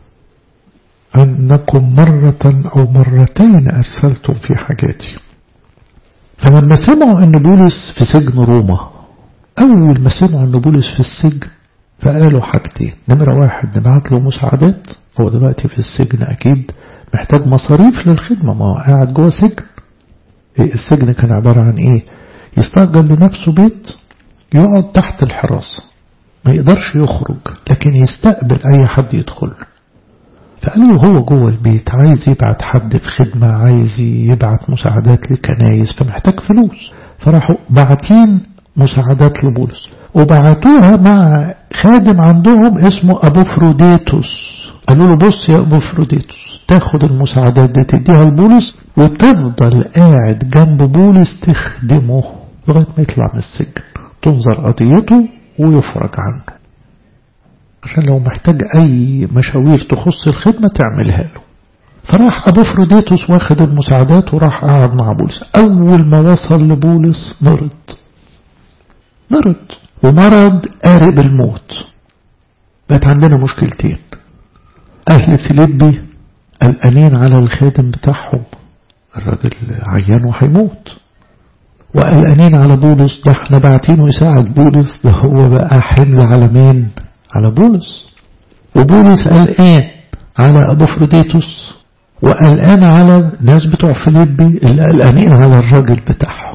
أنكم مرة أو مرتين أرسلتم في حاجاتي فلما سمعوا أن بولس في سجن روما أول ما سمعوا أن بولس في السجن فقالوا حاجتين نمرة واحد نبعت له مساعدات هو دلوقتي في السجن أكيد محتاج مصاريف للخدمة ما هو قاعد جوه سجن السجن كان عبارة عن إيه يستأجر لنفسه بيت يقعد تحت الحراسة ما يقدرش يخرج لكن يستقبل أي حد يدخل فقالوا هو جوه البيت عايز يبعت حد في خدمة عايز يبعت مساعدات لكنايس فمحتاج فلوس فراحوا بعتين مساعدات لبولس وبعتوها مع خادم عندهم اسمه أبو فروديتوس قالوا له بص يا أبو فروديتوس تاخد المساعدات دي تديها لبولس وتفضل قاعد جنب بولس تخدمه لغاية ما يطلع من السجن تنظر قضيته ويفرج عنه عشان لو محتاج أي مشاوير تخص الخدمة تعملها له فراح أبو فروديتوس واخد المساعدات وراح قعد مع بولس أول ما وصل لبولس مرض مرض ومرض قارب الموت بقت عندنا مشكلتين أهل فيليبي قلقانين على الخادم بتاعهم الراجل عيان وهيموت وقلقانين على بولس ده احنا باعتينه يساعد بولس ده هو بقى حمل على مين على بولس وبولس قلقان على ابو فروديتوس وقلقان على ناس بتوع فيليبي اللي قلقانين على الراجل بتاعهم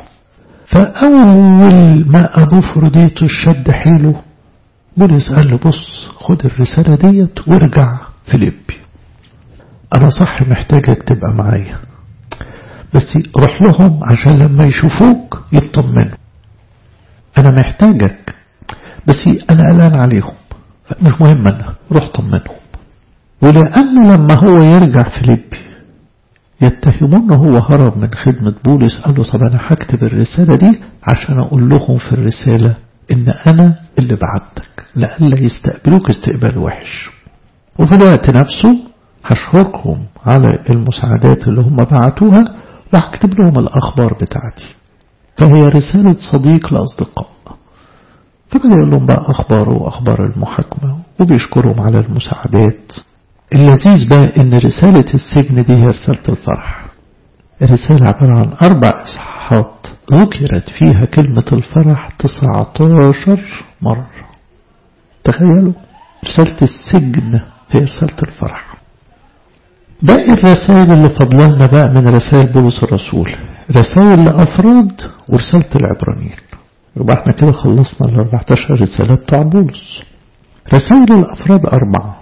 فأول ما أبو فروديتوس شد حيله بولس قال له بص خد الرسالة ديت وارجع فيليبي أنا صح محتاجك تبقى معايا بس روح لهم عشان لما يشوفوك يطمنوا أنا محتاجك بس أنا قلقان عليهم مش مهم أنا روح طمنهم ولأنه لما هو يرجع فيليبي يتهمون هو هرب من خدمة بولس قال له طب أنا هكتب الرسالة دي عشان أقول لهم في الرسالة إن أنا اللي بعتك لألا يستقبلوك استقبال وحش وفي الوقت نفسه هشهرهم على المساعدات اللي هم بعتوها وهكتب لهم الأخبار بتاعتي فهي رسالة صديق لأصدقاء فبدأ يقول لهم بقى أخباره وأخبار المحاكمة وبيشكرهم على المساعدات اللذيذ بقى إن رسالة السجن دي هي رسالة الفرح الرسالة عبارة عن أربع إصحاحات ذكرت فيها كلمة الفرح 19 مرة تخيلوا رسالة السجن هي رسالة الفرح باقي الرسائل اللي فضلنا بقى من رسائل بولس الرسول رسائل لأفراد ورسالة العبرانيين يبقى احنا كده خلصنا ال 14 رسالة بتوع بولس رسائل الأفراد أربعة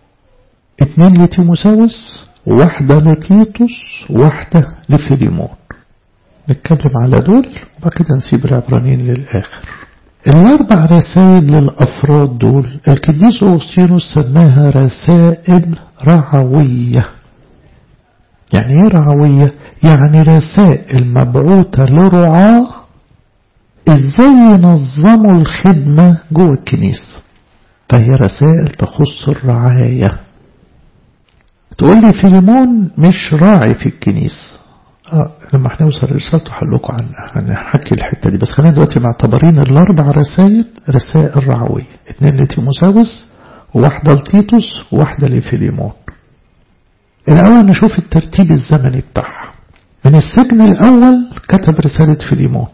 اتنين لتيموساوس وواحدة لتيتوس وواحدة لفيليمون نتكلم على دول وبعد كده نسيب العبرانيين للآخر الأربع رسائل للأفراد دول القديس أوغسطينوس سماها رسائل رعوية يعني ايه رعوية يعني رسائل مبعوثة لرعاة ازاي ينظموا الخدمة جوه الكنيسة فهي رسائل تخص الرعاية تقول لي فيليمون مش راعي في الكنيسة آه لما هنوصل رسالته هقول عنها هنحكي الحتة دي بس خلينا دلوقتي معتبرين الأربع رسائل رسائل رعوية اتنين لتيموساوس وواحدة لتيتوس وواحدة لفيليمون الأول نشوف الترتيب الزمني بتاعها من السجن الأول كتب رسالة فيليمون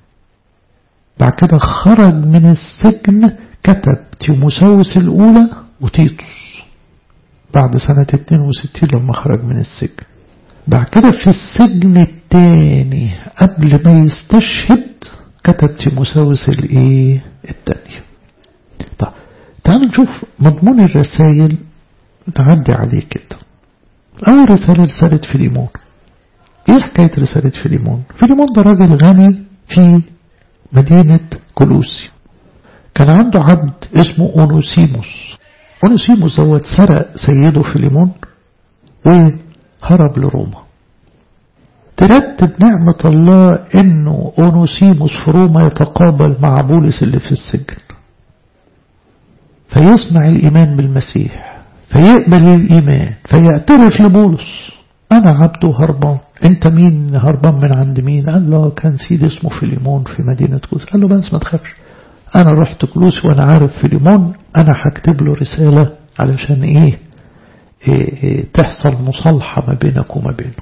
بعد كده خرج من السجن كتب تيموساوس الأولى وتيتوس بعد سنة 62 لما خرج من السجن بعد كده في السجن الثاني قبل ما يستشهد كتب تيموساوس الايه الثانية طب تعالوا نشوف مضمون الرسائل نعدي عليه كده أول رسالة رسالة فيليمون إيه حكاية رسالة فيليمون فيليمون ده راجل غني في مدينة كولوسي كان عنده عبد اسمه أونوسيموس أونوسيموس دوت سرق سيده فيليمون وهرب لروما ترتب نعمة الله انه أونوسيموس في روما يتقابل مع بولس اللي في السجن فيسمع الإيمان بالمسيح فيقبل الإيمان فيعترف لبولس أنا عبده هربان أنت مين هربان من عند مين قال له كان سيد اسمه فيليمون في مدينة كوس قال له بس ما تخافش أنا رحت كلوس وأنا عارف فيليمون أنا هكتب له رسالة علشان إيه, إيه, إيه تحصل مصالحة ما بينك وما بينه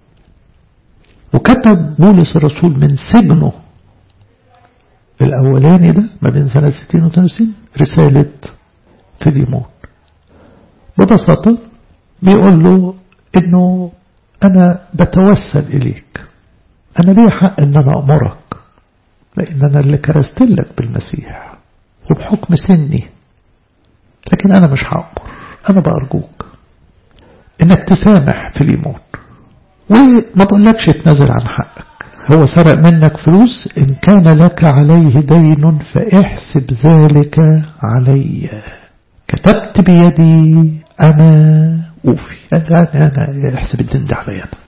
وكتب بولس الرسول من سجنه الأولاني ده ما بين سنة 60 و 62 رسالة فيليمون ببساطة بيقول له انه انا بتوسل اليك انا ليه حق ان انا امرك لان انا اللي كرست لك بالمسيح وبحكم سني لكن انا مش هأمر انا بأرجوك انك تسامح في الإيمان وما بقولكش تنزل عن حقك هو سرق منك فلوس إن كان لك عليه دين فاحسب ذلك علي كتبت بيدي أنا أوفي أنا, أنا احسب الدين ده علي أنا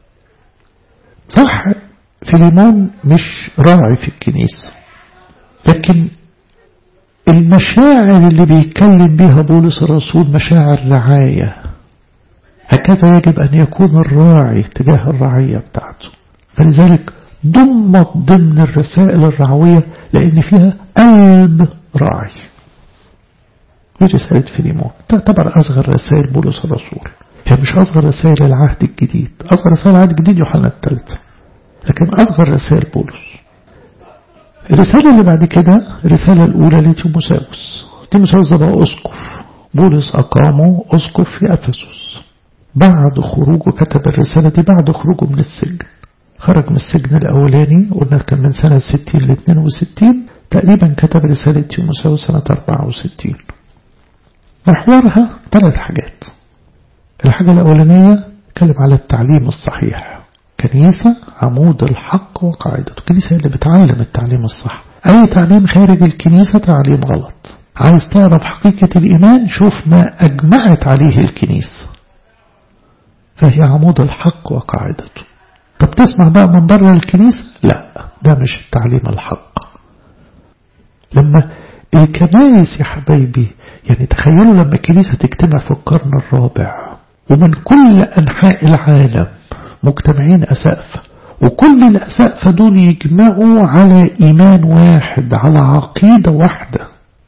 صح فيليمون مش راعي في الكنيسة لكن المشاعر اللي بيتكلم بها بولس الرسول مشاعر رعاية هكذا يجب أن يكون الراعي تجاه الرعية بتاعته فلذلك ضمت ضمن الرسائل الرعوية لأن فيها قلب راعي دي رسالة فيليمون تعتبر أصغر رسائل بولس الرسول هي مش أصغر رسائل العهد الجديد أصغر رسائل العهد الجديد يوحنا الثالثة لكن أصغر رسائل بولس الرسالة اللي بعد كده الرسالة الأولى لتيموساوس تيموساوس ده بقى أسقف بولس أقامه أسقف في أفسس بعد خروجه كتب الرسالة دي بعد خروجه من السجن خرج من السجن الأولاني قلنا كان من سنة 60 ل 62 تقريبا كتب رسالة تيموساوس سنة 64 محورها ثلاث حاجات الحاجة الأولانية اتكلم على التعليم الصحيح كنيسة عمود الحق وقاعدته الكنيسة اللي بتعلم التعليم الصح أي تعليم خارج الكنيسة تعليم غلط عايز تعرف حقيقة الإيمان شوف ما أجمعت عليه الكنيسة فهي عمود الحق وقاعدته طب تسمع بقى من بره الكنيسة لا ده مش التعليم الحق لما الكنائس يا حبايبي يعني تخيلوا لما الكنيسة تجتمع في القرن الرابع ومن كل أنحاء العالم مجتمعين أسقف وكل الأسقف دول يجمعوا على إيمان واحد على عقيدة واحدة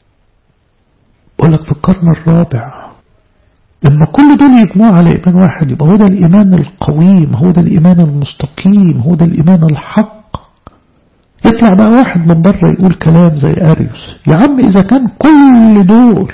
بقول لك في القرن الرابع لما كل دول يجمعوا على إيمان واحد يبقى هو ده الإيمان القويم هو ده الإيمان المستقيم هو ده الإيمان الحق يطلع بقى واحد من بره يقول كلام زي أريوس يا عم إذا كان كل دول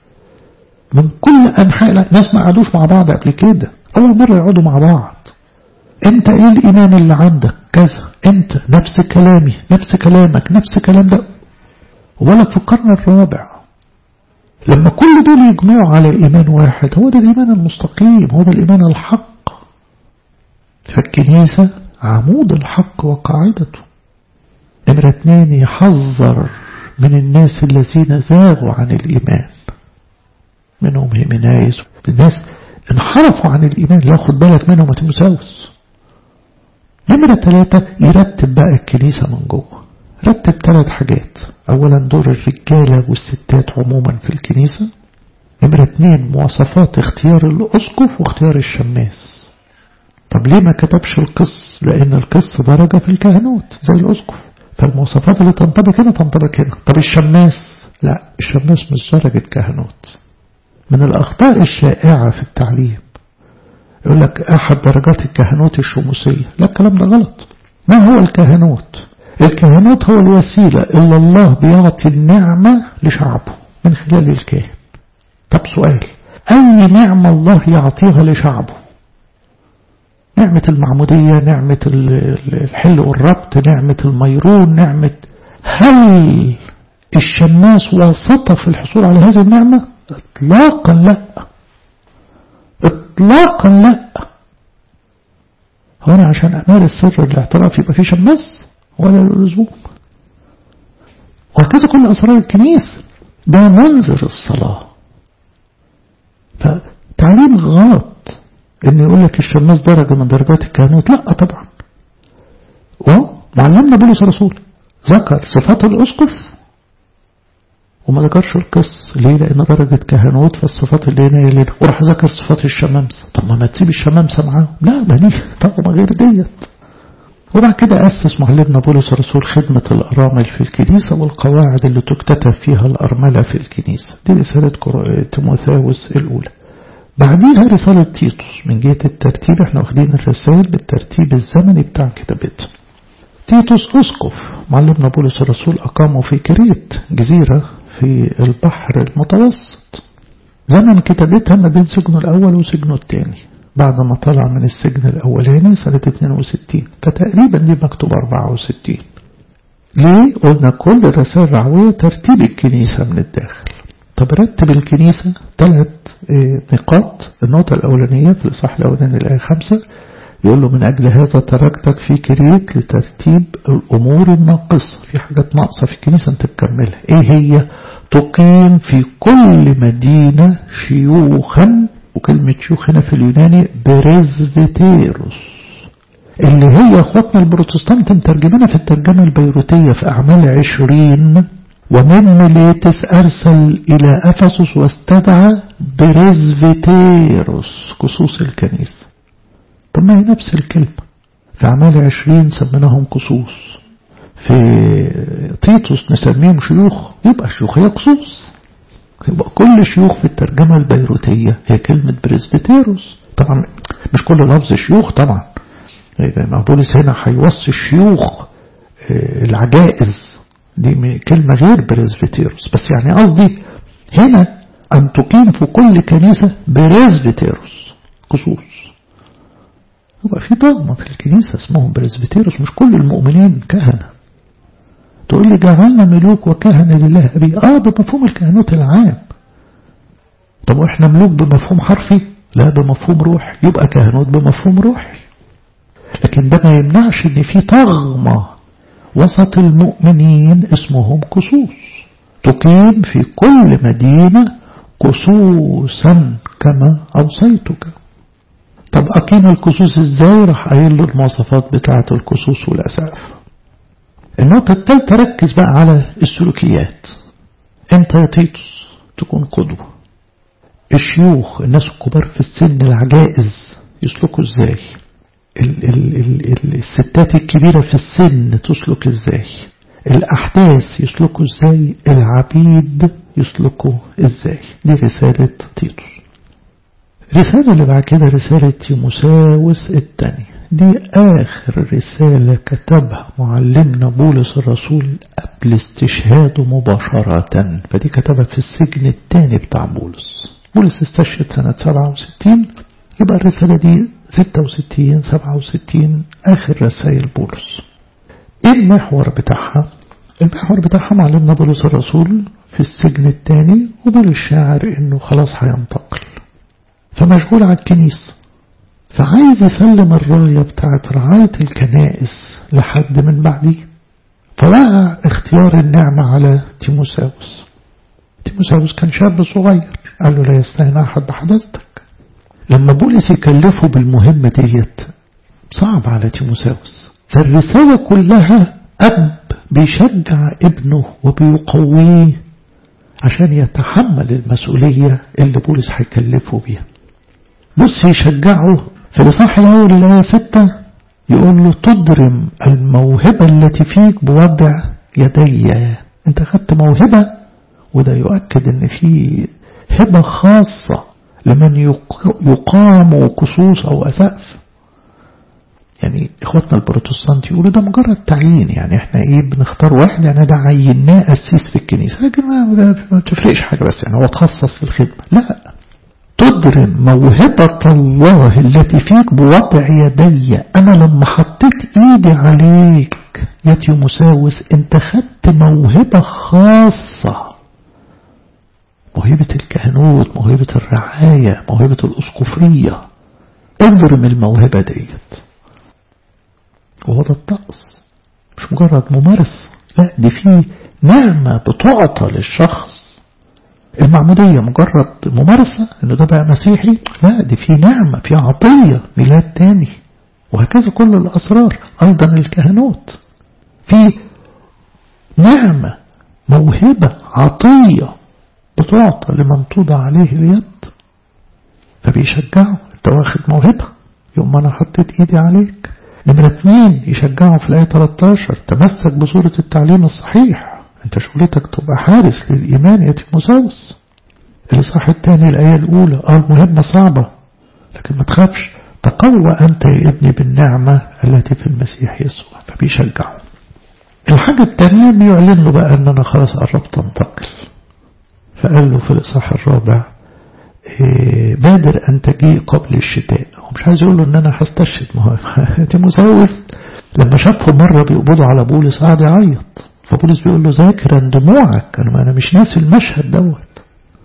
من كل أنحاء ناس ما قعدوش مع بعض قبل كده أول مرة يقعدوا مع بعض انت ايه الايمان اللي عندك كذا انت نفس كلامي نفس كلامك نفس كلام ده وبالك في القرن الرابع لما كل دول يجمعوا على ايمان واحد هو ده الايمان المستقيم هو ده الايمان الحق فالكنيسة عمود الحق وقاعدته نمرة اتنين يحذر من الناس الذين زاغوا عن الإيمان منهم هيمنايس الناس انحرفوا عن الإيمان ياخد بالك منهم تيموساوس نمرة ثلاثة يرتب بقى الكنيسة من جوه رتب ثلاث حاجات أولا دور الرجالة والستات عموما في الكنيسة نمرة اثنين مواصفات اختيار الأسقف واختيار الشماس طب ليه ما كتبش القس لأن القس درجة في الكهنوت زي الأسقف فالمواصفات اللي تنطبق هنا تنطبق هنا طب الشماس لا الشماس مش درجة كهنوت من الأخطاء الشائعة في التعليم يقول لك أحد درجات الكهنوت الشموسية لا الكلام ده غلط ما هو الكهنوت الكهنوت هو الوسيلة إلا الله بيعطي النعمة لشعبه من خلال الكاهن طب سؤال أي نعمة الله يعطيها لشعبه نعمة المعمودية نعمة الحل والربط نعمة الميرون نعمة هل الشماس واسطة في الحصول على هذه النعمة اطلاقا لا اطلاقا لا هو انا عشان امارس سر الاعتراف يبقى في شماس ولا لزوم وهكذا كل اسرار الكنيسه ده منظر الصلاه فتعليم غلط ان يقول لك الشماس درجه من درجات الكهنوت لا طبعا ومعلمنا بولس الرسول ذكر صفات الاسقف وما ذكرش القس ليه لأن درجة كهنوت فالصفات اللي هنا اللي وراح ذكر صفات الشمامسة طب ما تسيب الشمامسة معاه لا ده دي طبعا غير ديت وبعد كده أسس معلمنا بولس الرسول خدمة الأرامل في الكنيسة والقواعد اللي تكتتب فيها الأرملة في الكنيسة دي رسالة تيموثاوس الأولى بعديها رسالة تيتوس من جهة الترتيب احنا واخدين الرسائل بالترتيب الزمني بتاع كتابتها تيتوس أسقف معلمنا بولس الرسول أقامه في كريت جزيرة في البحر المتوسط زمن كتابتها ما بين سجنه الأول وسجنه الثاني بعد ما طلع من السجن الأولاني سنة 62 فتقريبا دي مكتوب 64 ليه؟ قلنا كل رسائل رعوية ترتيب الكنيسة من الداخل طب رتب الكنيسة ثلاث نقاط النقطة الأولانية في الإصحاح الأولاني الآية خمسة يقول له من أجل هذا تركتك في كريت لترتيب الأمور الناقصة في حاجات ناقصة في الكنيسة أنت تكملها إيه هي تقيم في كل مدينة شيوخا وكلمة شيوخ هنا في اليوناني بريزفيتيروس اللي هي اخواتنا البروتستانت مترجمينها في الترجمة البيروتية في أعمال عشرين ومن ميليتس أرسل إلى أفسس واستدعى بريزفيتيروس قصوص الكنيسة طب ما هي نفس الكلمة في أعمال عشرين سميناهم قصوص في تيتوس نسميهم شيوخ يبقى شيوخ هي قصوص يبقى كل شيوخ في الترجمة البيروتية هي كلمة بريزبيتيروس طبعا مش كل لفظ شيوخ طبعا ما بولس هنا هيوصي الشيوخ العجائز دي كلمة غير بريزبيتيروس بس يعني قصدي هنا أن تقيم في كل كنيسة بريزبيتيروس قصوص يبقى في ضغمة في الكنيسة اسمهم بريزبيتيروس مش كل المؤمنين كهنة تقول لي جعلنا ملوك وكهنة لله أبي آه بمفهوم الكهنوت العام طب وإحنا ملوك بمفهوم حرفي لا بمفهوم روح يبقى كهنوت بمفهوم روحي لكن ده ما يمنعش ان في طغمة وسط المؤمنين اسمهم قصوص تقيم في كل مدينة قصوصا كما أوصيتك طب أقيم القصوص ازاي راح قايل له المواصفات بتاعة القصوص والأساف النقطة الثالثة ركز بقى على السلوكيات انت يا تيتوس تكون قدوة الشيوخ الناس الكبار في السن العجائز يسلكوا ازاي ال ال ال ال الستات الكبيرة في السن تسلك ازاي الأحداث يسلكوا ازاي العبيد يسلكوا ازاي دي رسالة تيتوس رسالة اللي بعد كده رسالة تيموساوس الثانية دي آخر رسالة كتبها معلمنا بولس الرسول قبل استشهاده مباشرة فدي كتبها في السجن الثاني بتاع بولس بولس استشهد سنة 67 يبقى الرسالة دي 66 67 آخر رسائل بولس ايه المحور بتاعها المحور بتاعها معلمنا بولس الرسول في السجن الثاني وبولس شاعر انه خلاص هينتقل فمشغول على الكنيسة فعايز يسلم الراية بتاعت رعاية الكنائس لحد من بعديه فوقع اختيار النعمة على تيموساوس تيموساوس كان شاب صغير قال له لا يستهنى أحد بحدثتك لما بولس يكلفه بالمهمة ديت صعب على تيموساوس فالرسالة كلها أب بيشجع ابنه وبيقويه عشان يتحمل المسؤولية اللي بولس هيكلفه بيها بص يشجعه في الإصحاح الأول الآية ستة يقول له تضرم الموهبة التي فيك بوضع يدي انت خدت موهبة وده يؤكد ان في هبة خاصة لمن يقام قصوص أو أسقف يعني إخواتنا البروتستانت يقولوا ده مجرد تعيين يعني إحنا إيه بنختار واحد يعني ده عيناه أسيس في الكنيسة لكن ما تفرقش حاجة بس يعني هو تخصص للخدمة لا تضرم موهبة الله التي فيك بوضع يدي أنا لما حطيت إيدي عليك يا تيموساوس أنت خدت موهبة خاصة موهبة الكهنوت موهبة الرعاية موهبة الأسقفية اضرم الموهبة ديت وهو ده الطقس مش مجرد ممارسة لا دي فيه نعمة بتعطى للشخص المعمودية مجرد ممارسة انه ده بقى مسيحي لا دي في نعمة في عطية ميلاد تاني وهكذا كل الأسرار أيضا الكهنوت في نعمة موهبة عطية بتعطى لمن توضع عليه اليد فبيشجعه انت واخد موهبة يوم انا حطيت ايدي عليك نمرة اتنين يشجعه في الآية 13 تمسك بصورة التعليم الصحيح انت شغلتك تبقى حارس للإيمان يا تيموساوس الإصحاح الثاني الآية الأولى اه المهمة صعبة لكن ما تخافش تقوى أنت يا ابني بالنعمة التي في المسيح يسوع فبيشجعه الحاجة الثانية بيعلن له بقى أن أنا خلاص قربت أنتقل فقال له في الإصحاح الرابع إيه بادر أن تجيء قبل الشتاء هو مش عايز يقول له أن أنا هستشهد تيموساوس لما شافه مرة بيقبضوا على بولس قعد يعيط فبولس بيقول له ذاكرا دموعك أنا, أنا مش ناسي المشهد دوت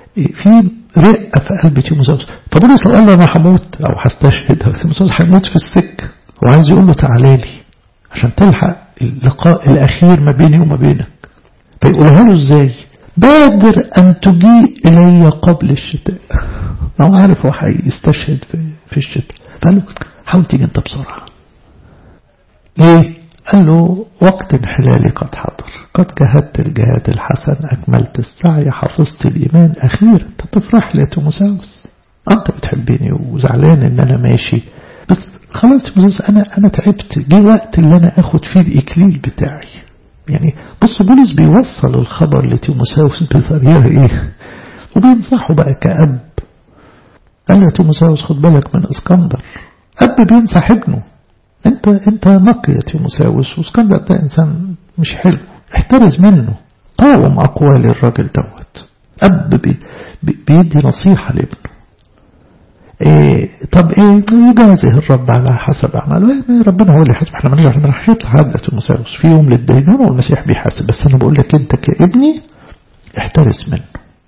في رقة في قلب تيموساوس فبولس قال له أنا هموت أو هستشهد تيموساوس هيموت في السكة وعايز يقول له تعالى لي عشان تلحق اللقاء الأخير ما بيني وما بينك فيقولها له إزاي بادر أن تجيء إلي قبل الشتاء هو عارف هو هيستشهد في, في الشتاء فقال له حاول تيجي أنت بسرعة ليه قال له وقت انحلالي قد حضر قد جهدت الجهاد الحسن أكملت السعي حفظت الإيمان أخيرا أنت تفرح لي يا تيموساوس أنت بتحبني وزعلان إن أنا ماشي بس خلاص تيموساوس أنا أنا تعبت جه وقت اللي أنا أخد فيه الإكليل بتاعي يعني بص بولس بيوصل الخبر لتيموساوس بطريقة إيه وبينصحه بقى كأب قال له تيموساوس خد بالك من اسكندر أب بينصح ابنه انت انت نقي يا تيموساوس واسكندر ده انسان مش حلو احترز منه قاوم اقوال الراجل دوت اب بي بي بيدي نصيحة لابنه إيه طب ايه يجازه الرب على حسب اعماله إيه ربنا هو اللي حاسب احنا مالناش احنا مالناش حد يا تيموساوس في يوم للدينون والمسيح بيحاسب بس انا بقول لك انت كابني احترس منه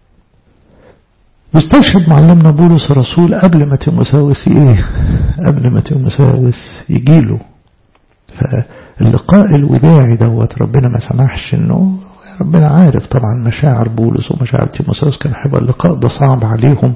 واستشهد معلمنا بولس الرسول قبل ما تيموساوس ايه قبل ما تيموساوس يجيله فاللقاء الوداعي دوت ربنا ما سمحش انه ربنا عارف طبعا مشاعر بولس ومشاعر تيموساوس كان هيبقى اللقاء ده صعب عليهم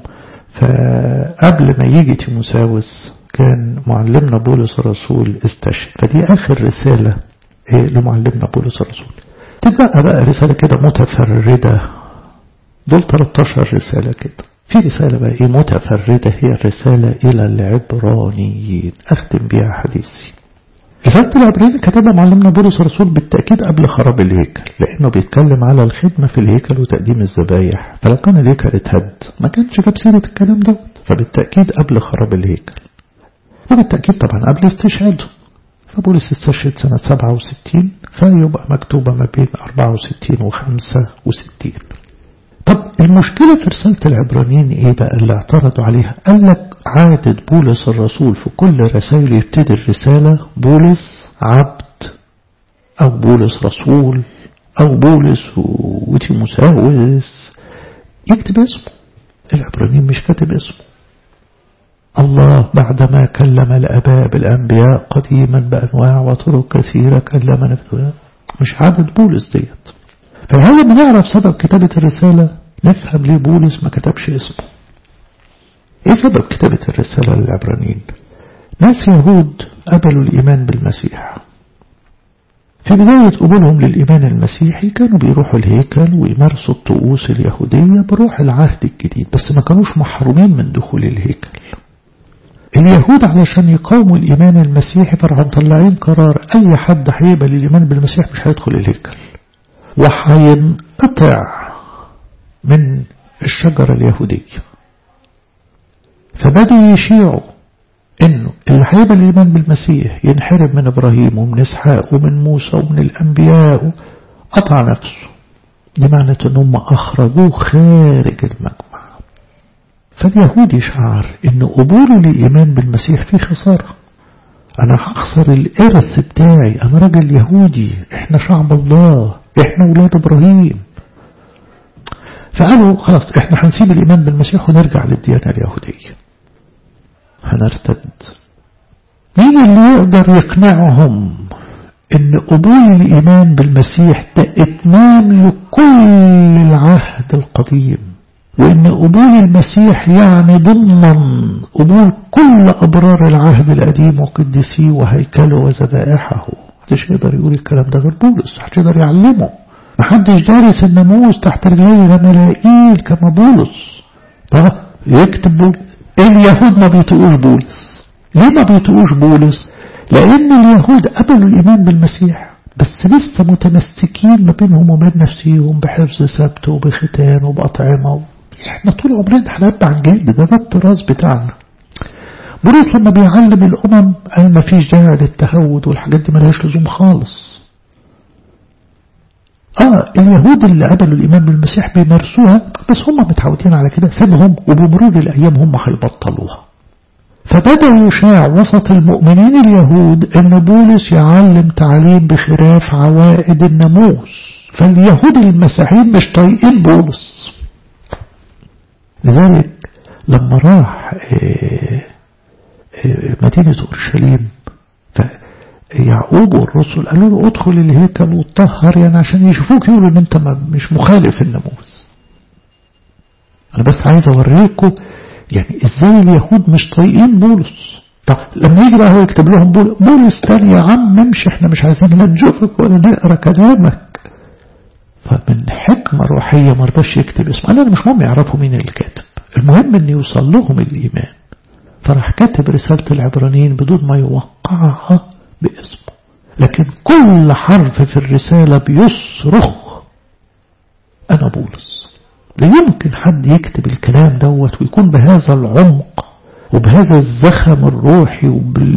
فقبل ما يجي تيموساوس كان معلمنا بولس الرسول استشهد فدي اخر رسالة إيه لمعلمنا بولس الرسول تبقى بقى رسالة كده متفردة دول 13 رسالة كده في رسالة بقى ايه متفردة هي الرسالة إلى العبرانيين أختم بها حديثي رسالة العبرانيين كتبها معلمنا بولس الرسول بالتأكيد قبل خراب الهيكل لأنه بيتكلم على الخدمة في الهيكل وتقديم الذبايح فلو كان الهيكل اتهد ما كانش جاب سيرة الكلام ده فبالتأكيد قبل خراب الهيكل وبالتأكيد طبعا قبل استشهاده فبولس استشهد سنة 67 فيبقى مكتوبة ما بين 64 و 65 طب المشكلة في رسالة العبرانيين ايه بقى اللي اعترضوا عليها قال لك عادة بولس الرسول في كل رسائل يبتدي الرسالة بولس عبد او بولس رسول او بولس وتيموساوس يكتب اسمه العبرانيين مش كاتب اسمه الله بعدما كلم الأباء بالأنبياء قديما بأنواع وطرق كثيرة كلم نفسه مش عادة بولس ديت فهذا بنعرف سبب كتابة الرسالة نفهم ليه بولس ما كتبش اسمه ايه سبب كتابة الرسالة للعبرانيين ناس يهود قبلوا الإيمان بالمسيح في بداية قبولهم للإيمان المسيحي كانوا بيروحوا الهيكل ويمارسوا الطقوس اليهودية بروح العهد الجديد بس ما كانوش محرومين من دخول الهيكل اليهود علشان يقاوموا الإيمان المسيحي فراحوا مطلعين قرار أي حد هيقبل الإيمان بالمسيح مش هيدخل الهيكل وهينقطع من الشجرة اليهودية فبدوا يشيعوا انه اللي هيقبل الايمان بالمسيح ينحرم من ابراهيم ومن اسحاق ومن موسى ومن الانبياء قطع نفسه دي معنى ان هم اخرجوه خارج المجمع فاليهود يشعر ان قبوله للايمان بالمسيح فيه خساره انا هخسر الارث بتاعي انا راجل يهودي احنا شعب الله احنا ولاد ابراهيم فقالوا خلاص احنا هنسيب الايمان بالمسيح ونرجع للديانه اليهوديه هنرتد مين اللي يقدر يقنعهم ان قبول الايمان بالمسيح ده اتمام لكل العهد القديم وان قبول المسيح يعني ضمن قبول كل ابرار العهد القديم وقدسيه وهيكله وذبائحه محدش يقدر يقول الكلام ده غير بولس محدش يقدر يعلمه محدش دارس الناموس تحت رجليه ملايين كما بولس طب يكتب بولس اليهود ما بيطيقوش بولس ليه ما بيطيقوش بولس لان اليهود قبلوا الايمان بالمسيح بس لسه متمسكين ما بينهم وبين نفسيهم بحفظ سبت وبختان وبأطعمة احنا طول عمرنا هنبع عن جلد ده ده التراث بتاعنا بولس لما بيعلم الأمم قال ما فيش داعي للتهود والحاجات دي ملهاش لزوم خالص اه اليهود اللي قبلوا الإيمان بالمسيح بيمارسوها بس هم متعودين على كده سيبهم وبمرور الأيام هم هيبطلوها فبدأ يشاع وسط المؤمنين اليهود أن بولس يعلم تعليم بخلاف عوائد الناموس فاليهود المسيحيين مش طايقين بولس لذلك لما راح مدينة أورشليم فيعقوب والرسل قالوا له ادخل الهيكل وتطهر يعني عشان يشوفوك يقولوا ان انت مش مخالف الناموس انا بس عايز اوريكم يعني ازاي اليهود مش طايقين بولس طب لما يجي بقى هو يكتب لهم بولس, بولس تاني يا عم امشي احنا مش عايزين لا نشوفك ولا نقرا كلامك فمن حكمة روحية ما رضاش يكتب اسمه أنا مش مهم يعرفوا مين اللي كاتب المهم ان يوصل لهم الإيمان فراح كاتب رسالة العبرانيين بدون ما يوقعها باسمه لكن كل حرف في الرسالة بيصرخ أنا بولس لا يمكن حد يكتب الكلام دوت ويكون بهذا العمق وبهذا الزخم الروحي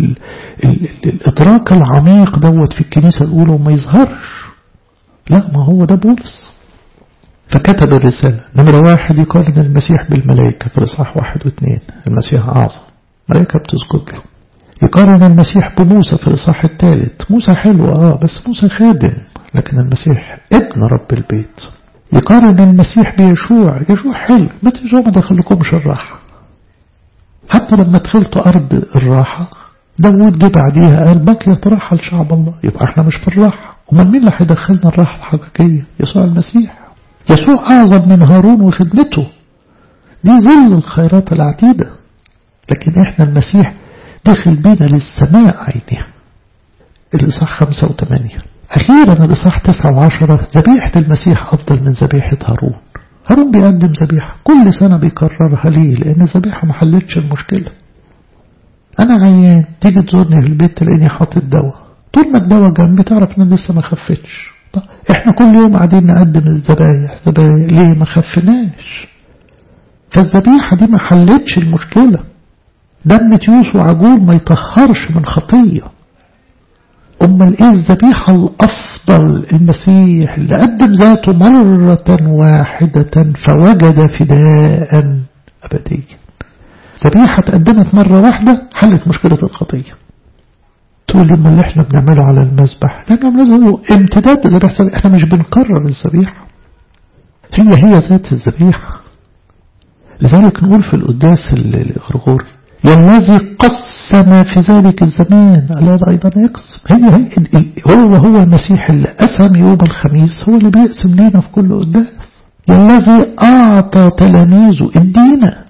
وبالإدراك العميق دوت في الكنيسة الأولى وما يظهرش لا ما هو ده بولس فكتب الرسالة نمرة واحد يقارن المسيح بالملائكة في الإصحاح واحد واثنين المسيح أعظم ملائكة بتسجد له يقارن المسيح بموسى في الإصحاح الثالث موسى حلو آه بس موسى خادم لكن المسيح ابن رب البيت يقارن المسيح بيشوع يشوع حلو بس يشوع ما دخلكمش الراحة حتى لما دخلتوا أرض الراحة داود جه بعديها قال بكي يترحل شعب الله يبقى احنا مش في الراحة امال مين اللي هيدخلنا الراحة الحقيقية يسوع المسيح يسوع أعظم من هارون وخدمته دي ظل الخيرات العديدة لكن احنا المسيح دخل بينا للسماء عينها الإصحاح خمسة وثمانية أخيرا الإصحاح تسعة وعشرة ذبيحة المسيح أفضل من ذبيحة هارون هارون بيقدم ذبيحة كل سنة بيكررها ليه لأن الذبيحة ما حلتش المشكلة أنا عيان تيجي تزورني في البيت تلاقيني حاطط دواء طول ما الدواء جنبي تعرف إن لسه ما خفتش طب إحنا كل يوم قاعدين نقدم الذبايح ذبايح ليه ما خفناش فالذبيحة دي ما حلتش المشكلة دم تيوس وعجول ما يطهرش من خطية أمال إيه الذبيحة الأفضل المسيح اللي قدم ذاته مرة واحدة فوجد فداء أبديا ذبيحة اتقدمت مرة واحدة حلت مشكلة الخطية تقول لي ما اللي احنا بنعمله على المذبح لأنه بنعمله امتداد ذبيحة احنا مش بنكرر الذبيحة هي هي ذات الذبيحة لذلك نقول في القداس الغرغوري يا الذي قسم في ذلك الزمان الذي أيضا يقسم هي هي هو هو المسيح اللي قسم يوم الخميس هو اللي بيقسم لينا في كل قداس يا الذي أعطى تلاميذه الدينة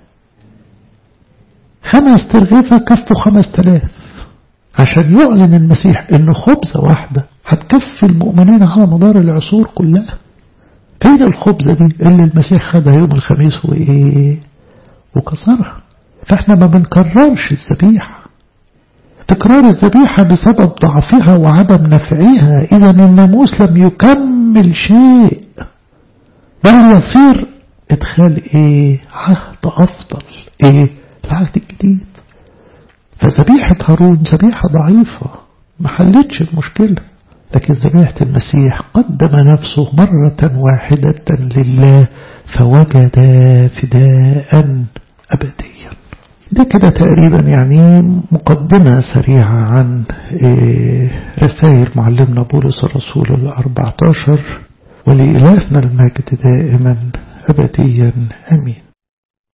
خمس ترغيفة كفوا خمس تلاف عشان يعلن المسيح ان خبزة واحدة هتكفي المؤمنين على مدار العصور كلها فين الخبزة دي اللي المسيح خدها يوم الخميس وايه وكسرها فاحنا ما بنكررش الذبيحة تكرار الذبيحة بسبب ضعفها وعدم نفعها إذا الناموس لم يكمل شيء بل يصير إدخال إيه عهد أفضل إيه العهد الجديد فذبيحة هارون ذبيحة ضعيفة ما حلتش المشكلة لكن ذبيحة المسيح قدم نفسه مرة واحدة لله فوجد فداء أبديا ده كده تقريبا يعني مقدمة سريعة عن رسائل معلمنا بولس الرسول الأربعة عشر ولإلهنا المجد دائما أبديا أمين